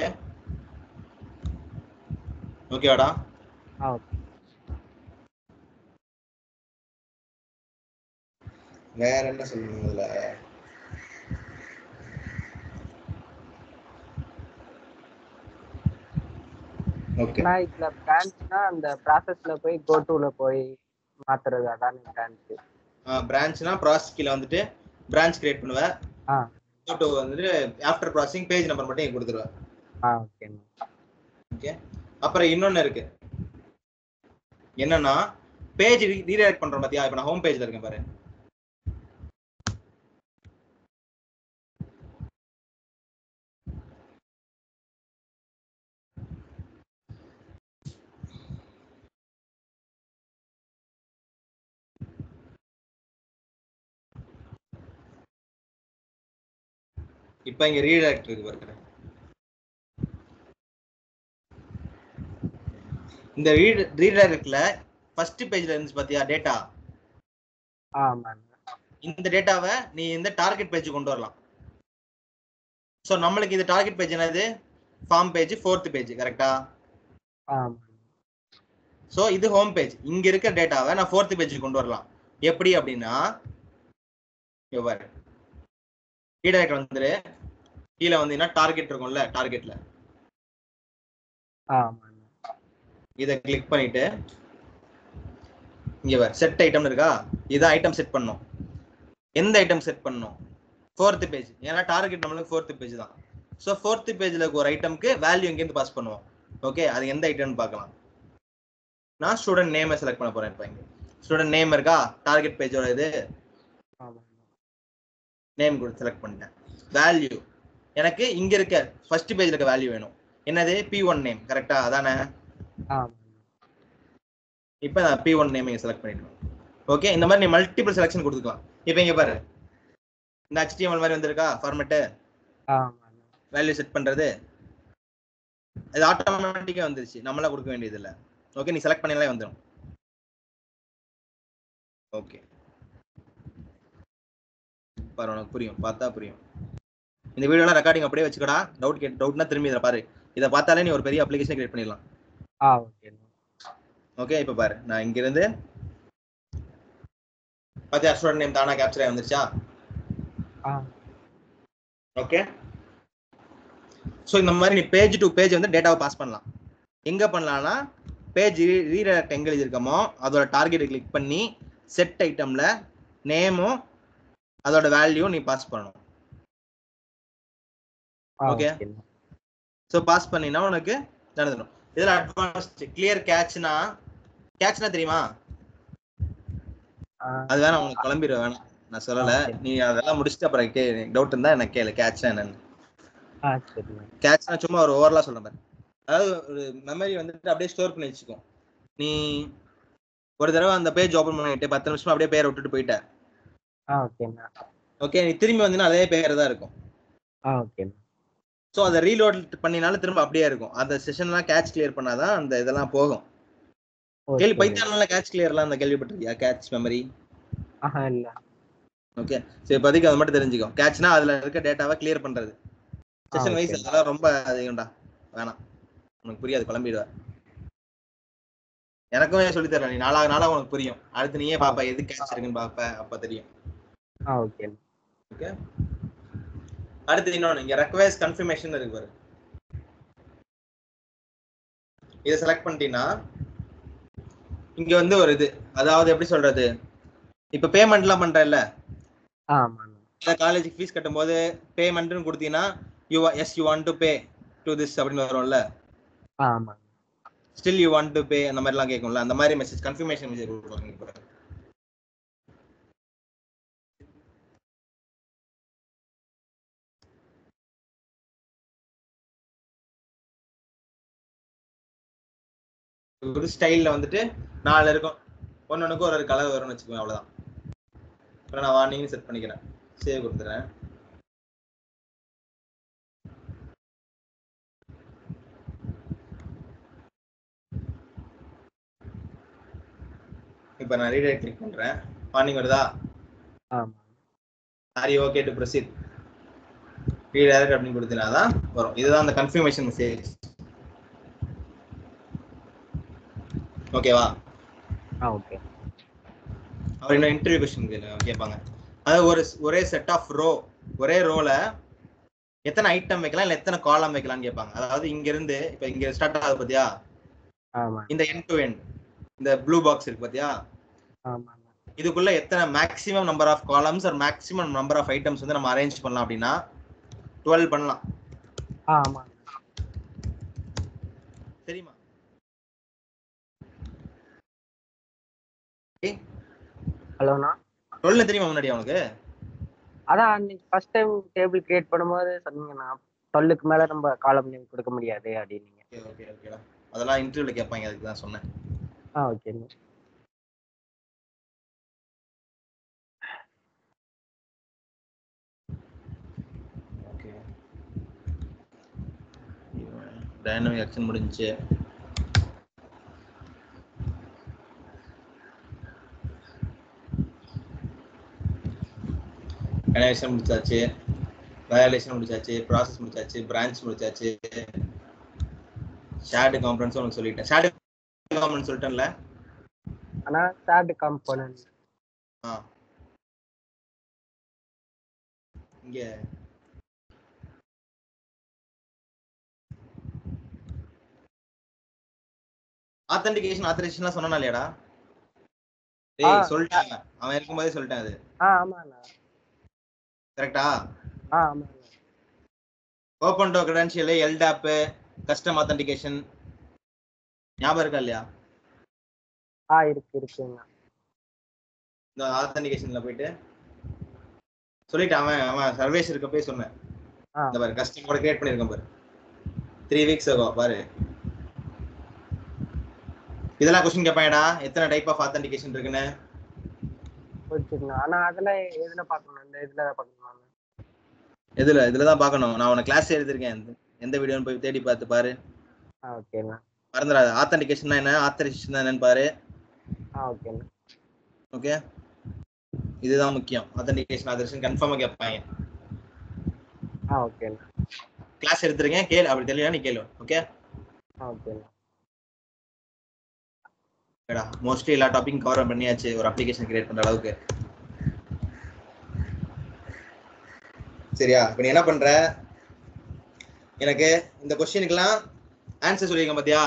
ஓகேவாடா ஆ ஓகே வேற என்ன சொல்லணும் இதுல ஓகே ஆனா இதுல பிரான்ச்னா அந்த ப்ராசஸ்ல போய் கோ ல போய் மாத்துறது அதான் பிரான்ச் பிரான்ச்னா ப்ராசஸ் கீழே வந்துட்டு பிரான்ச் கிரியேட் பண்ணுவ ஆ ஃபோட்டோ வந்துட்டு ஆஃப்டர் ப்ராசஸிங் பேஜ் நம்பர் மட்டும் இங்க கொடுத்துருவேன் ஆ ஓகேண்ணா ஓகே அப்புறம் இன்னொன்னு இருக்கு என்னன்னா பேஜ் ரீடைரக்ட் பண்றோம் பாத்தியா இப்போ நான் ஹோம் பேஜ்ல இருக்கேன் பாரு இப்போ இங்க ரீடைரக்ட் இருக்கு பாருங்க இந்த ரீட் ரீடைரக்ட்ல ஃபர்ஸ்ட் பேஜ்ல இருந்துச்சு பாத்தியா டேட்டா ஆமாண்ணா இந்த டேட்டாவை நீ இந்த டார்கெட் பேஜ் கொண்டு வரலாம் ஸோ நம்மளுக்கு இது டார்கெட் பேஜ் என்னது ஃபார்ம் பேஜ் ஃபோர்த் பேஜ் கரெக்டா ஆமாண்ணா ஸோ இது ஹோம் பேஜ் இங்க இருக்க டேட்டாவை நான் ஃபோர்த் பேஜ் கொண்டு வரலாம் எப்படி அப்படின்னா இங்க பாரு ரீடைரக்ட் வந்துரு கீழே வந்தீங்கன்னா டார்கெட் இருக்கும்ல டார்கெட்ல ஆமாண்ணா இதை கிளிக் பண்ணிட்டு இங்க பாரு செட் ஐட்டம் இருக்கா இதை ஐட்டம் செட் பண்ணணும் எந்த ஐட்டம் செட் பண்ணணும் ஃபோர்த் பேஜ் ஏன்னா டார்கெட் நம்மளுக்கு ஃபோர்த் பேஜ் தான் ஸோ ஃபோர்த் பேஜ்ல இருக்க ஒரு ஐட்டம்க்கு வேல்யூ எங்கேருந்து பாஸ் பண்ணுவோம் ஓகே அது எந்த ஐட்டம்னு பார்க்கலாம் நான் ஸ்டூடெண்ட் நேமை செலக்ட் பண்ண போறேன் இப்போ இங்க ஸ்டூடெண்ட் நேம் இருக்கா டார்கெட் பேஜோட இது ஆமாண்ணா நேம் கொடுத்து செலக்ட் பண்ணிட்டேன் வேல்யூ எனக்கு இங்க இருக்க ஃபர்ஸ்ட் பேஜ்ல இருக்க வேல்யூ வேணும் என்னது பி ஒன் நேம் கரெக்டா அதானே ஆமாண்ணா இப்போ நான் பி ஒன் நேம் செலக்ட் பண்ணிடுவேன் ஓகே இந்த மாதிரி நீ மல்டிபிள் செலெக்ஷன் கொடுத்துக்கலாம் இப்போ இங்க பாரு இந்த HTML மாதிரி வந்திருக்கா ஃபார்மேட்டு ஆமாண்ணா வேல்யூ செட் பண்றது இது ஆட்டோமேட்டிக்கா வந்துருச்சு நம்மளா கொடுக்க வேண்டியது இல்ல ஓகே நீ செலக்ட் பண்ணினாலே வந்துடும் ஓகே பாரு உனக்கு புரியும் பார்த்தா புரியும் இந்த வீடியோலாம் ரெக்கார்டிங் அப்படியே வச்சுக்கடா டவுட் கேட் டவுட்னா திரும்பி இதில் பாரு இதை பார்த்தாலே நீ ஒரு பெரிய அப்ளிகேஷன் கிரியேட் பண்ணிடலாம் ஆ ஓகேண்ணா ஓகே இப்போ பாரு நான் இங்கிருந்து பார்த்தியா ஸ்டூடெண்ட் நேம் தானா கேப்சர் ஆகி வந்துருச்சா ஆ ஓகே ஸோ இந்த மாதிரி நீ பேஜ் டு பேஜ் வந்து டேட்டாவை பாஸ் பண்ணலாம் எங்க பண்ணலாம்னா பேஜ் ரீடைரக்ட் எங்க எழுதியிருக்கோமோ அதோட டார்கெட்டை கிளிக் பண்ணி செட் ஐட்டம்ல நேமும் அதோட வேல்யூ நீ பாஸ் பண்ணணும் ஆ Okay. ஓகேண்ணா ஸோ பாஸ் பண்ணினா உனக்கு நடந்துடும் இதில் அட்வான்ஸ் கிளியர் கேட்ச்னா கேட்ச்னா தெரியுமா ஆ அது வேணாம் உனக்கு குழம்பிட வேணாம் நான் சொல்லல Okay. நீ அதெல்லாம் முடிச்சுட்டு அப்புறம் கே டவுட் இருந்தா எனக்கு கேளு கேட்ச்னா என்னன்னு ஆ சரிண்ணா கேட்ச்னா சும்மா ஒரு ஓவரலா சொல்றேன் பாரு அதாவது ஒரு மெமரி வந்துட்டு அப்படியே ஸ்டோர் பண்ணி வச்சுக்கோ நீ ஒரு தடவை அந்த பேஜ் ஓபன் பண்ணிட்டு பத்து நிமிஷம் அப்படியே பேரை விட்டுட்டு போயிட்ட ஆ ஓகேண்ணா ஓகே நீ திரும்பி வந்தீங்கன்னா அதே பேர் தான் இருக்கும் ஆ ஓகேண்ணா ஸோ அதை ரீலோட் பண்ணினாலும் திரும்ப அப்படியே இருக்கும் அந்த செஷன்லாம் கேட்ச் கிளியர் பண்ணாதான் அந்த இதெல்லாம் போகும் கேள்வி ஓகேண்ணா. பைத்தானால கேட்ச் கிளியர்லாம் அந்த கேள்விப்பட்டிருக்கியா கேட்ச் மெமரி ஆஹா இல்ல ஓகே சரி இப்போதைக்கு அது மட்டும் தெரிஞ்சுக்கோ கேட்ச்னா அதுல இருக்க டேட்டாவை கிளியர் பண்றது செஷன் வைஸ் okay. அதெல்லாம் ரொம்ப அதிகம்டா வேணாம் உனக்கு புரியாது குழம்பிடுவ எனக்குமே சொல்லி தரேன் நீ நாளாக நாளாக உனக்கு புரியும் அடுத்து நீயே பாப்ப எது கேட்ச் இருக்குன்னு பாப்ப அப்ப தெரியும் ஆ ஓகேண்ணா ஓகே அடுத்து இன்னொன்னு இங்க ரெக்வயர்ஸ் கன்ஃபர்மேஷன் இருக்கு பாரு இதை செலக்ட் பண்ணிட்டீங்கன்னா இங்க வந்து ஒரு இது அதாவது எப்படி சொல்றது இப்ப பேமெண்ட்லாம் பண்றல்ல ஆமாண்ணா காலேஜுக்கு ஃபீஸ் கட்டும்போது பேமெண்ட்னு கொடுத்தீங்கன்னா யூ எஸ் you want to pay to this அப்படின்னு வரும்ல ஆமாண்ணா still you want to pay அந்த மாதிரிலாம் கேட்கும்ல அந்த மாதிரி மெசேஜ் கன்ஃபர்மேஷன் மெசேஜ் கொடுக்குறாங்க இப்போ ஒரு ஸ்டைல்ல வந்துட்டு நாலு இருக்கும் ஒன்னொன்னுக்கு ஒரு ஒரு கலர் வரும்னு வச்சுக்கோங்க அவ்வளவுதான் அப்புறம் நான் வார்னிங் செட் பண்ணிக்கிறேன் சேவ் கொடுத்துறேன் இப்போ நான் ரீடைரக்ட் கிளிக் பண்றேன் வார்னிங் வருதா ஆமா are you okay to proceed redirect அப்படின்னு கொடுத்தீங்கன்னா தான் வரும் இதுதான் அந்த கன்ஃபர்மேஷன் மெசேஜ் ஓகேவா ஆ ஓகே அவர் இன்னும் இன்டர்வியூ கொஸ்டின் கேட்பாங்க அதாவது ஒரு ஒரே செட் ஆஃப் ரோ ஒரே ரோல எத்தனை ஐட்டம் வைக்கலாம் இல்ல எத்தனை காலம் வைக்கலாம்னு கேட்பாங்க அதாவது இங்க இருந்து இப்ப இங்க ஸ்டார்ட் ஆகுது பாத்தியா ஆமா இந்த என் டு என் இந்த ப்ளூ பாக்ஸ் இருக்கு பாத்தியா ஆமாண்ணா இதுக்குள்ள எத்தனை maximum number of columns or maximum number of items வந்து நம்ம அரேஞ்ச் பண்ணலாம் அப்படின்னா டுவெல் பண்ணலாம் ஆ ஆமாண்ணா தெரியுமா ஹலோண்ணா டுவெல் தெரியுமா முன்னாடி அவனுக்கு அதான் அன்னைக்கு ஃபர்ஸ்ட் டைம் டேபிள் கிரியேட் பண்ணும்போது சொன்னீங்கண்ணா டுவெல்லுக்கு மேல நம்ம காலம் நேம் கொடுக்க முடியாது அப்படின்னீங்க ஓகே ஓகே ஓகேடா அதெல்லாம் இன்டர்வியூல கேட்பாங்க அதுக்கு தான் சொன்னேன் ஆ ஓகேண்ணா ஓகே டைனமிக் ஆக்ஷன் முடிஞ்சுச்சு கனெக்ஷன் முடிச்சாச்சு வயலேஷன் முடிச்சாச்சு ப்ராசஸ் முடிச்சாச்சு பிரான்ச் முடிச்சாச்சு ஷேர்டு காம்பனன்ஸ் உனக்கு சொல்லிட்டேன் ஷேர்டு காம்பனன்ஸ் சொல்லிட்டேன்ல ஆனா தேர்ட் காம்போனன்ட் ஆ இங்க ஆத்தென்டிகேஷன் ஆத்தரைசேஷன்லாம் சொன்னா இல்லையாடா ஆ. டேய் சொல்லிட்டாங்க அவன் இருக்கும்போதே சொல்லிட்டான் அது ஆ ஆமாண்ணா கரெக்டா ஆ ஆமாண்ணா ஓப்பன் டோ கிரெடென்ஷியல் எல்டாப் கஸ்டம் ஆத்தென்டிகேஷன் ஞாபகம் இருக்கா இல்லையா ஆ இருக்கு இருக்குண்ணா இந்த ஆத்தென்டிகேஷன்ல போயிட்டு சொல்லிட்டான் அவன் அவன் சர்வேஸ் இருக்க போய் சொன்னேன் ஆ இந்த பாரு கஸ்டம் கூட கிரியேட் பண்ணிருக்கேன் பாரு த்ரீ வீக்ஸ் ஆகும் பாரு இதெல்லாம் கொஸ்டின் கேட்பாங்கடா எத்தனை டைப் ஆஃப் ஆத்தென்டிகேஷன் இருக்குன்னு வச்சுக்கண்ணா ஆனா அதெல்லாம் எதுல பார்க்கணும் இந்த இதுல பார்க்கணுமா எதுல இதுல தான் பார்க்கணும் நான் உன கிளாஸ் எடுத்திருக்கேன் எந்த- எந்த வீடியோன்னு போய் தேடி பார்த்து பாரு ஆ ஓகேண்ணா மறந்துடாது ஆத்தென்டிகேஷன் என்ன ஆத்தரைசேஷன் என்னன்னு பாரு ஆ ஓகேண்ணா ஓகே இதுதான் முக்கியம் ஆத்தென்டிகேஷன் ஆத்தரைசேஷன் கன்ஃபார்மா கேட்பாங்க ஆ ஓகேண்ணா கிளாஸ் எடுத்திருக்கேன் கேளு அப்படி தெரியல நீ கேளு ஓகே ஆ ஓகேண்ணா ஓகேடா மோஸ்ட்லி எல்லா டாப்பிக்கும் கவர் பண்ணியாச்சு ஒரு அப்ளிகேஷன் கிரியேட் பண்ற அளவுக்கு சரியா இப்போ நீ என்ன பண்ற எனக்கு இந்த கொஸ்டினுக்கெல்லாம் ஆன்சர் சொல்லியிருக்கேன் பாத்தியா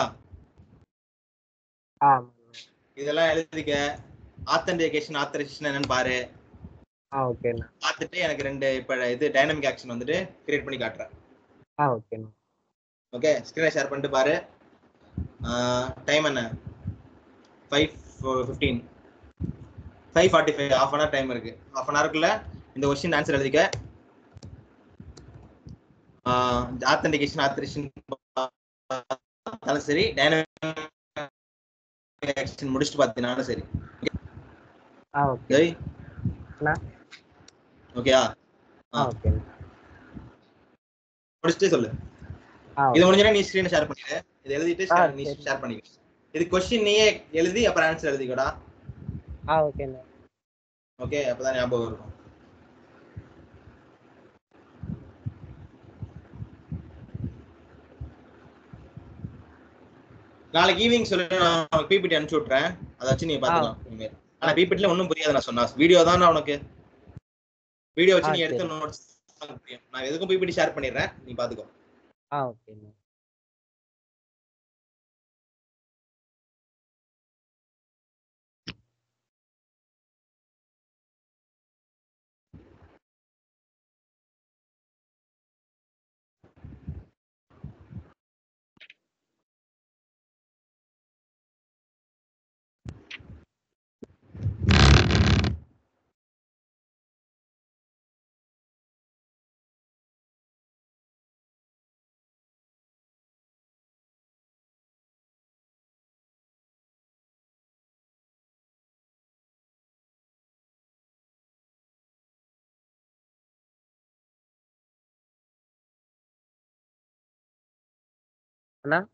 ஆ ஆமாண்ணா இதெல்லாம் எழுதிக்க ஆத்தென்டிகேஷன் ஆத்தரைசேஷன் என்னன்னு பாரு ஆ ஓகேண்ணா பார்த்துட்டு எனக்கு ரெண்டு இப்போ இது டைனமிக் ஆக்ஷன் வந்துட்டு கிரியேட் பண்ணி காட்டுறேன் ஆ ஓகேண்ணா ஓகே ஸ்க்ரீனை ஷேர் பண்ணிட்டு பாரு டைம் என்ன five fifteen five forty five half an hour time இருக்கு ஹாஃப் அன் ஹவருக்குள்ள இந்த கொஸ்டின் ஆன்சர் எழுதிக்க ஆத்தென்டிகேஷன் ஆத்தரேஷன் சரி டைனமிக் ஆக்ஷன் முடிச்சுட்டு பார்த்தீங்கன்னாலும் சரி ஆ ஓகே சரி அண்ணா ஓகேயா ஆ ஓகேண்ணா முடிச்சுட்டு சொல்லு ஆ இது முடிஞ்சா நீ ஸ்க்ரீனை ஷேர் பண்ணிடு இது எழுதிட்டு ஆ, நீ சரி. ஷேர் பண்ணிக்க இது கொஸ்டின் நீயே எழுதி அப்புறம் ஆன்சர் எழுதிக்கோடா ஆ ஓகேண்ணா ஓகே அப்பதான் ஞாபகம் இருக்கும் நாளைக்கு ஈவினிங் சொல்லி நான் பிபிடி அனுப்பிச்சு விட்றேன் அதை வச்சு நீ பாத்துக்கலாம் இனிமேல் ஆனா பிபிடில ஒன்றும் புரியாது நான் சொன்னா வீடியோ தான் உனக்கு வீடியோ வச்சு ஆ, நீ எடுத்த சரி. நோட்ஸ் புரியும் நான் எதுக்கும் பிபிடி ஷேர் பண்ணிடுறேன் நீ பாத்துக்கோ ஆ ஓகேண்ணா அண்ணா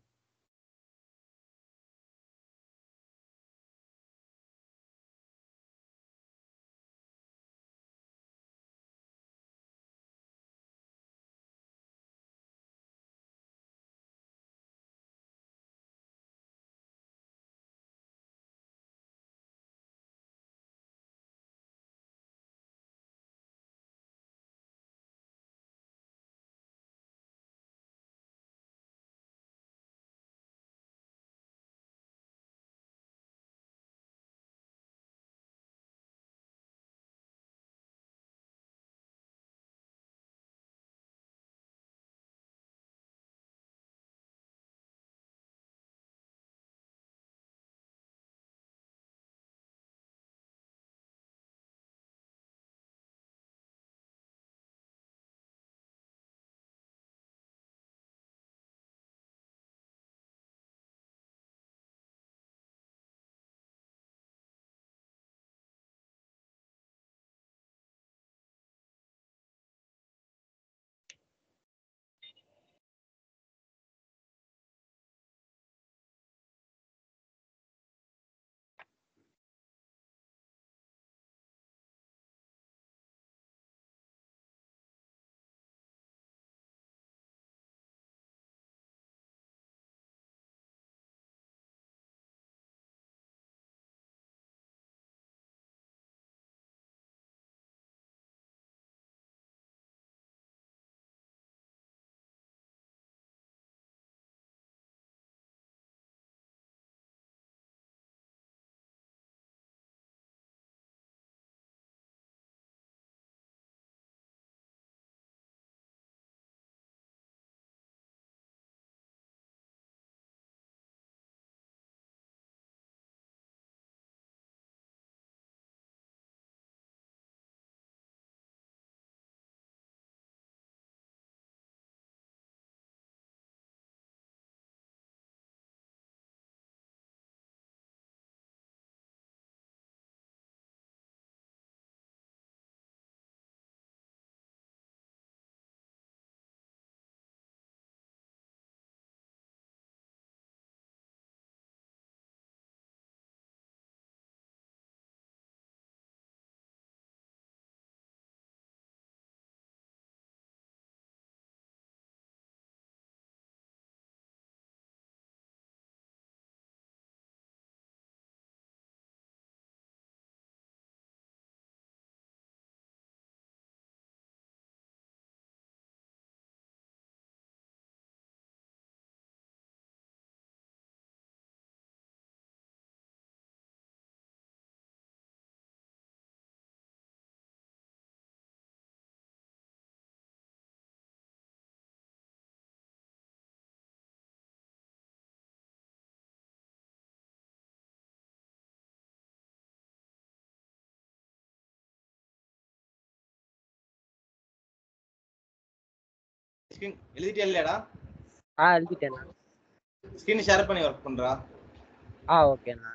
ஸ்கிரீன் எழுதிட்டே இல்லையாடா ஆ எழுதிட்டேண்ணா ஸ்கிரீன் ஷேர் பண்ணி ஒர்க் பண்றா ஆ ஓகேண்ணா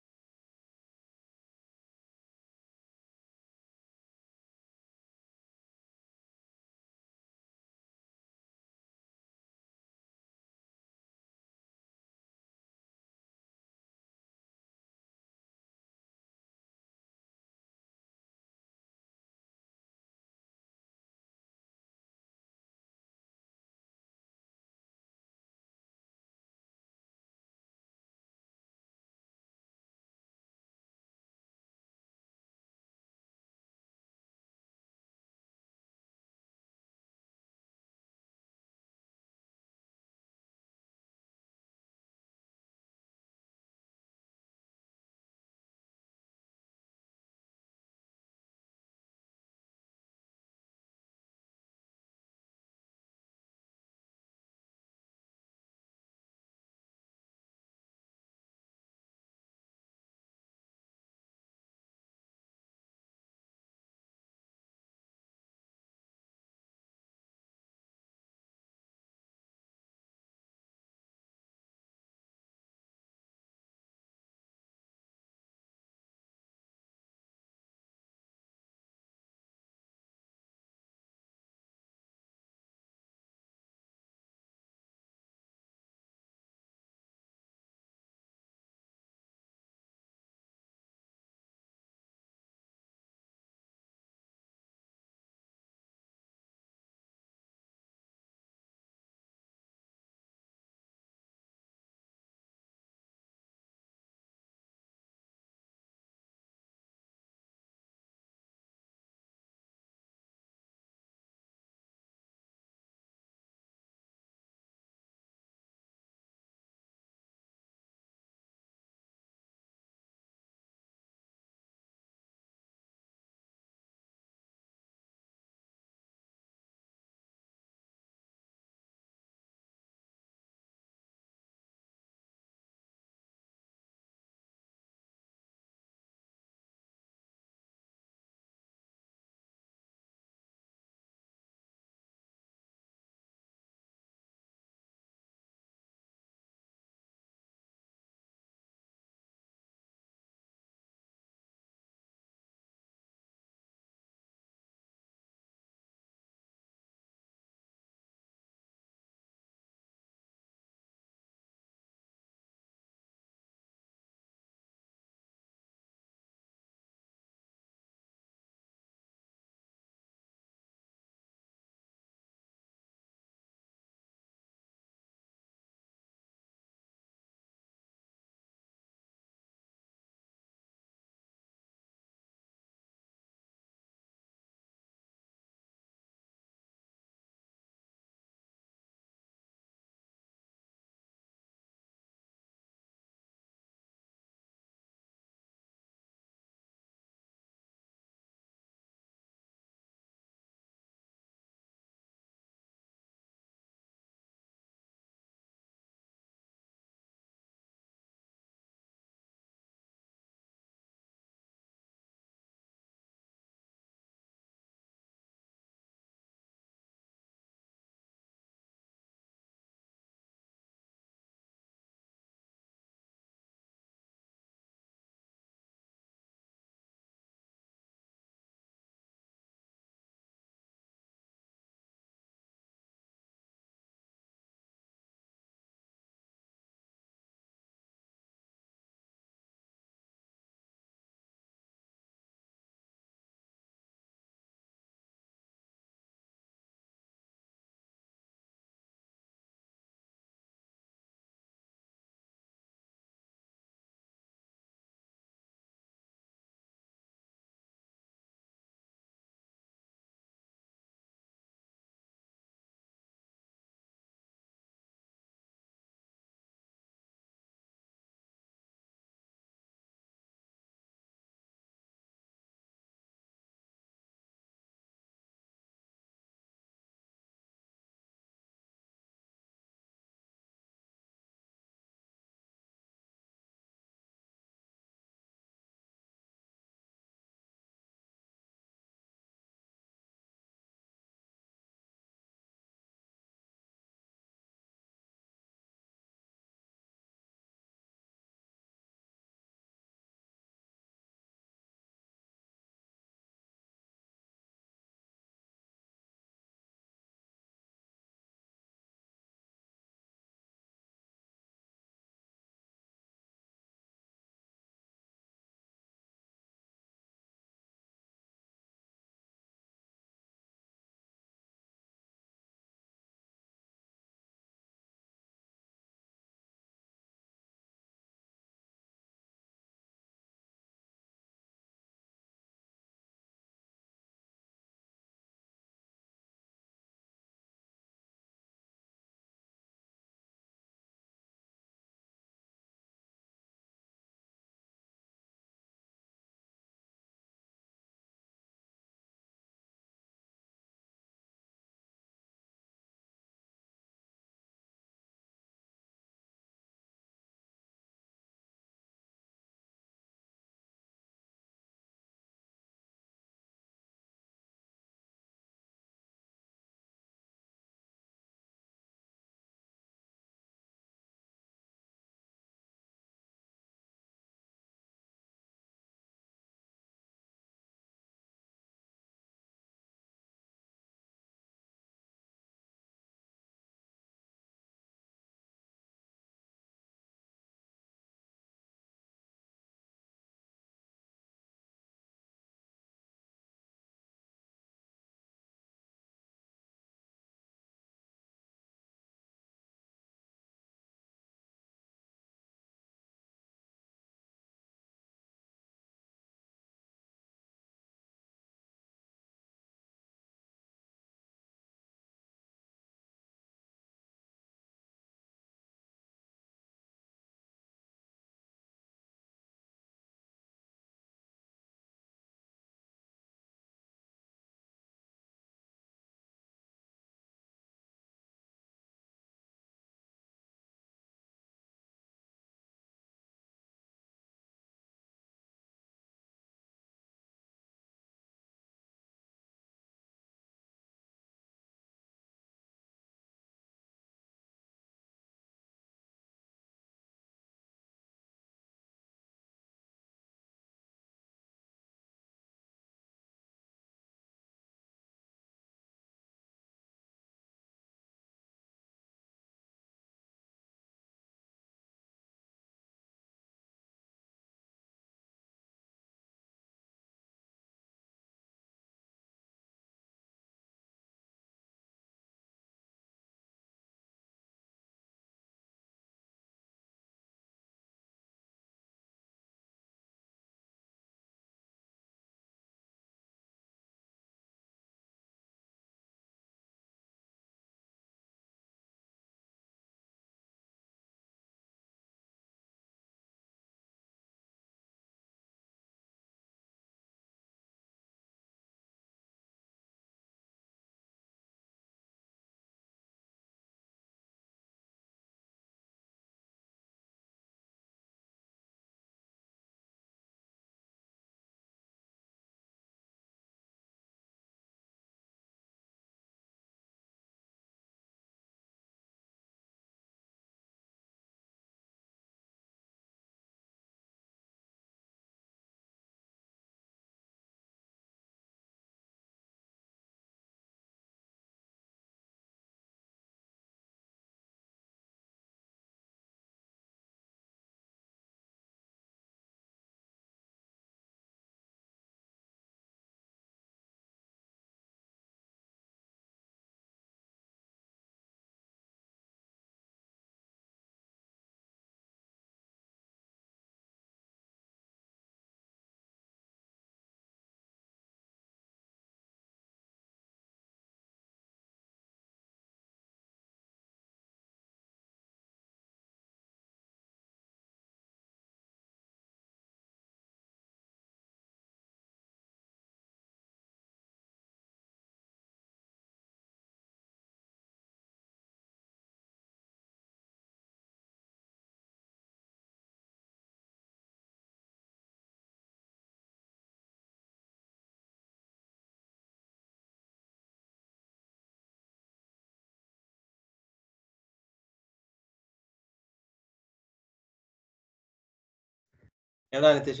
ஏடா நிதிஷ்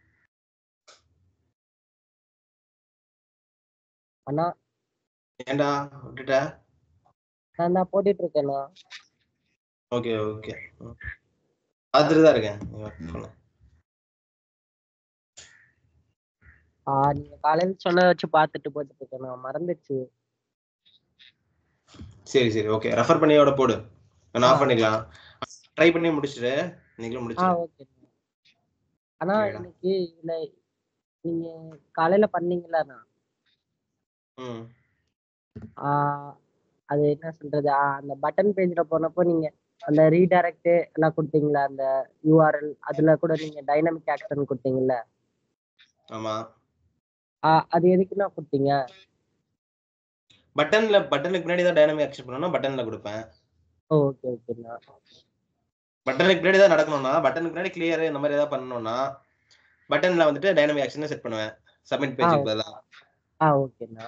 அண்ணா ஏன்டா விட்டுட்ட நான் தான் போட்டுட்டு இருக்கேண்ணா ஓகே ஓகே பார்த்துட்டு தான் இருக்கேன் நீ work பண்ணு. ஆ நீங்க காலையில சொன்னதை வச்சு பார்த்துட்டு போட்டுட்டு இருக்கேண்ணா மறந்துச்சு சரி சரி ஓகே ரெஃபர் பண்ணியோட போடு நான் ஆஃப் ஆ. பண்ணிக்கலாம் ட்ரை பண்ணி முடிச்சிட்டு நீங்களும் ஆ முடிச்சிடு ஓகே அண்ணா சரிடா. இன்னைக்கு இதுல நீங்க காலையில பண்ணீங்களாண்ணா ம் ஆ, அது என்ன சொல்றது ஆ, அந்த பட்டன் பேஜ்ல போனப்போ நீங்க அந்த ரீடைரக்ட் எல்லாம் கொடுத்தீங்களா அந்த யூஆர்எல் அதுல கூட நீங்க டைனமிக் ஆக்ஷன் கொடுத்தீங்கல்ல ஆமா ஆ, அது எதுக்குண்ணா கொடுத்தீங்க பட்டன்ல பட்டனுக்கு முன்னாடி தான் டைனமிக் ஆக்சன் பண்ணனும் பட்டன்ல கொடுப்பேன் ஓகே ஓகேண்ணா பட்டனுக்கு முன்னாடி தான் நடக்கணும்னா பட்டனுக்கு முன்னாடி கிளியர் இந்த மாதிரி ஏதாவது பண்ணணும்னா பட்டன்ல வந்துட்டு டைனமிக் ஆக்ஷன் செட் பண்ணுவேன் சப்மிட் பேஜுக்கு பதிலாக ஆ ஓகேண்ணா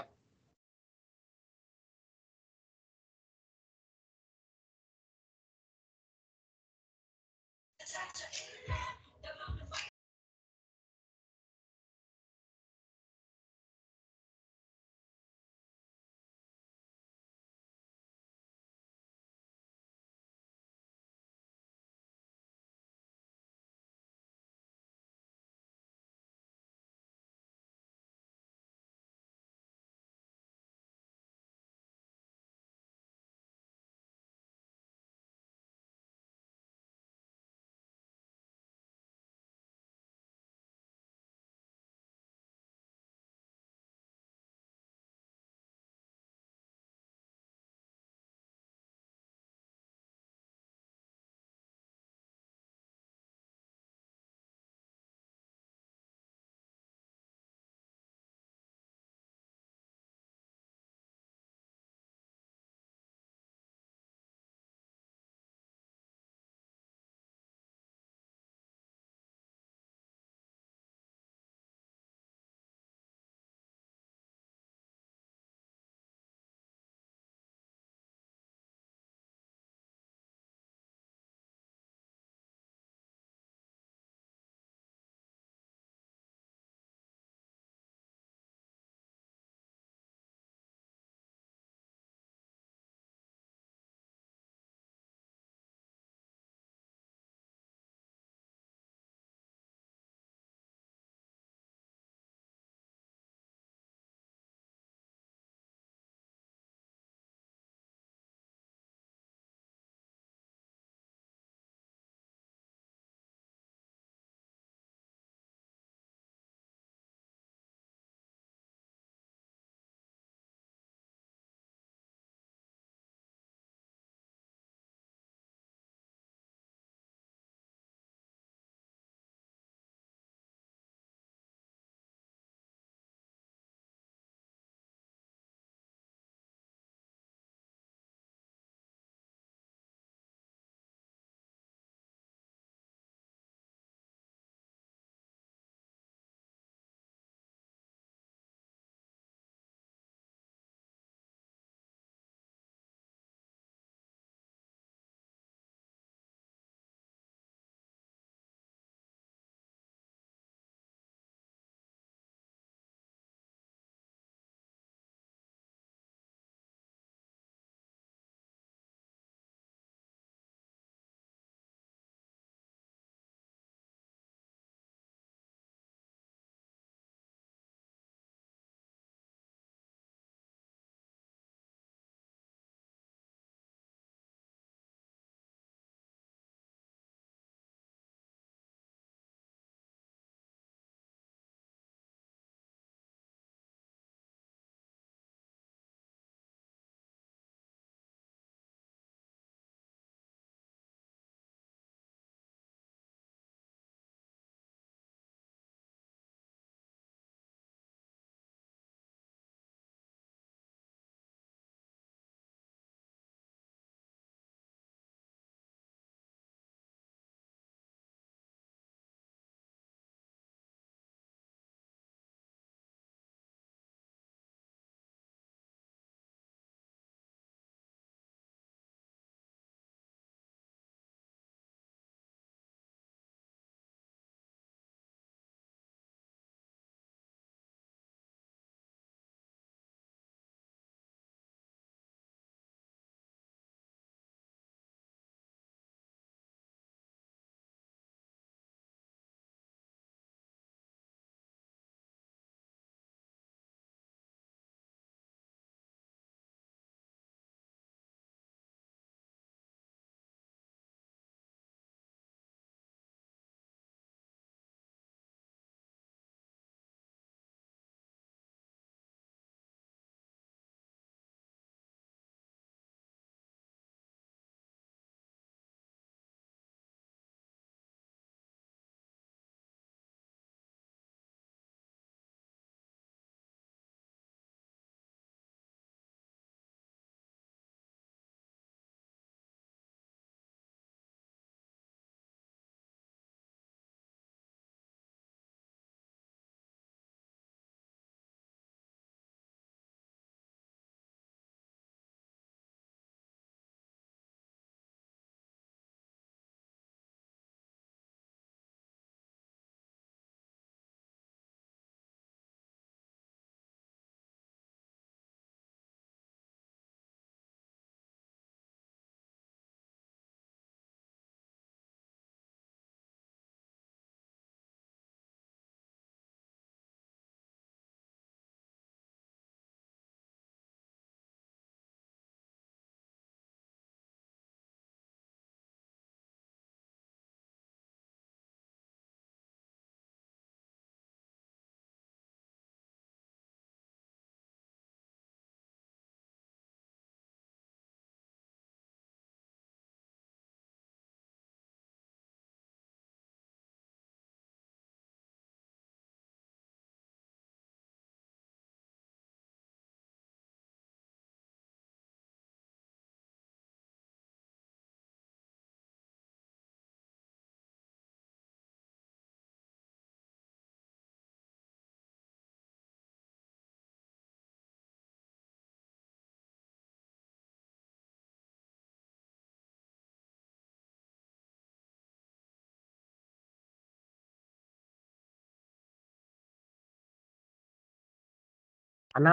அண்ணா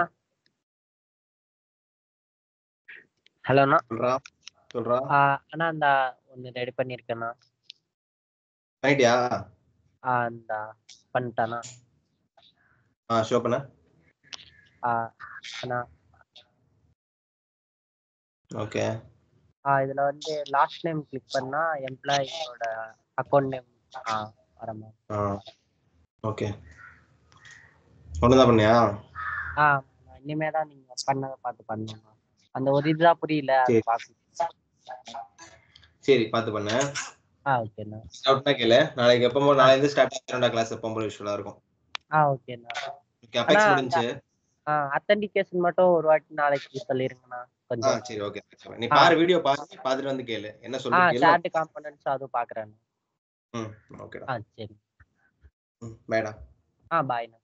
ஹலோண்ணா சொல்றா சொல்றா அண்ணா அந்த ஒன்று ரெடி பண்ணியிருக்கேண்ணா ரைட்டியா ஆ இந்த பண்ணிட்டாண்ணா ஆ ஷோ பண்ண ஆ அண்ணா ஓகே ஆ இதில் வந்து லாஸ்ட் நேம் கிளிக் பண்ணா எம்ப்ளாயியோட அக்கௌண்ட் நேம் ஆ வர மாதிரி ஆ ஓகே ஒண்ணுதான் பண்ணியா ஆ ஆமாண்ணா. இனிமே தான் நீங்கள் பண்ணதை பார்த்து பண்ணணும்ண்ணா அந்த ஒரு இதுதான் புரியல அது சரி. பார்க்கணும் சரி பார்த்து பண்ணு ஆ ஓகேண்ணா டவுட்னா கேளு நாளைக்கு எப்போ நாளைக்கு ஸ்டார்ட் ஆகிறோம்டா கிளாஸ் எப்போ போல யூஸ்ஃபுல்லா இருக்கும் ஆ ஓகேண்ணா ஓகே அபெக்ஸ் அண்ணா, முடிஞ்சு ஆ அத்தன்டிகேஷன் மட்டும் ஒரு வாட்டி நாளைக்கு சொல்லிருங்கண்ணா ஆ கொஞ்சம் சரி ஓகே நீ பாரு வீடியோ பாரு பார்த்துட்டு வந்து கேளு என்ன ஆ சொல்லு கேளு சார்ட் காம்பனன்ட்ஸ் அதுவும் பார்க்குறேண்ணா ம் ஓகேடா ஆ சரி ம் பைடா ஆ பாய்ண்ணா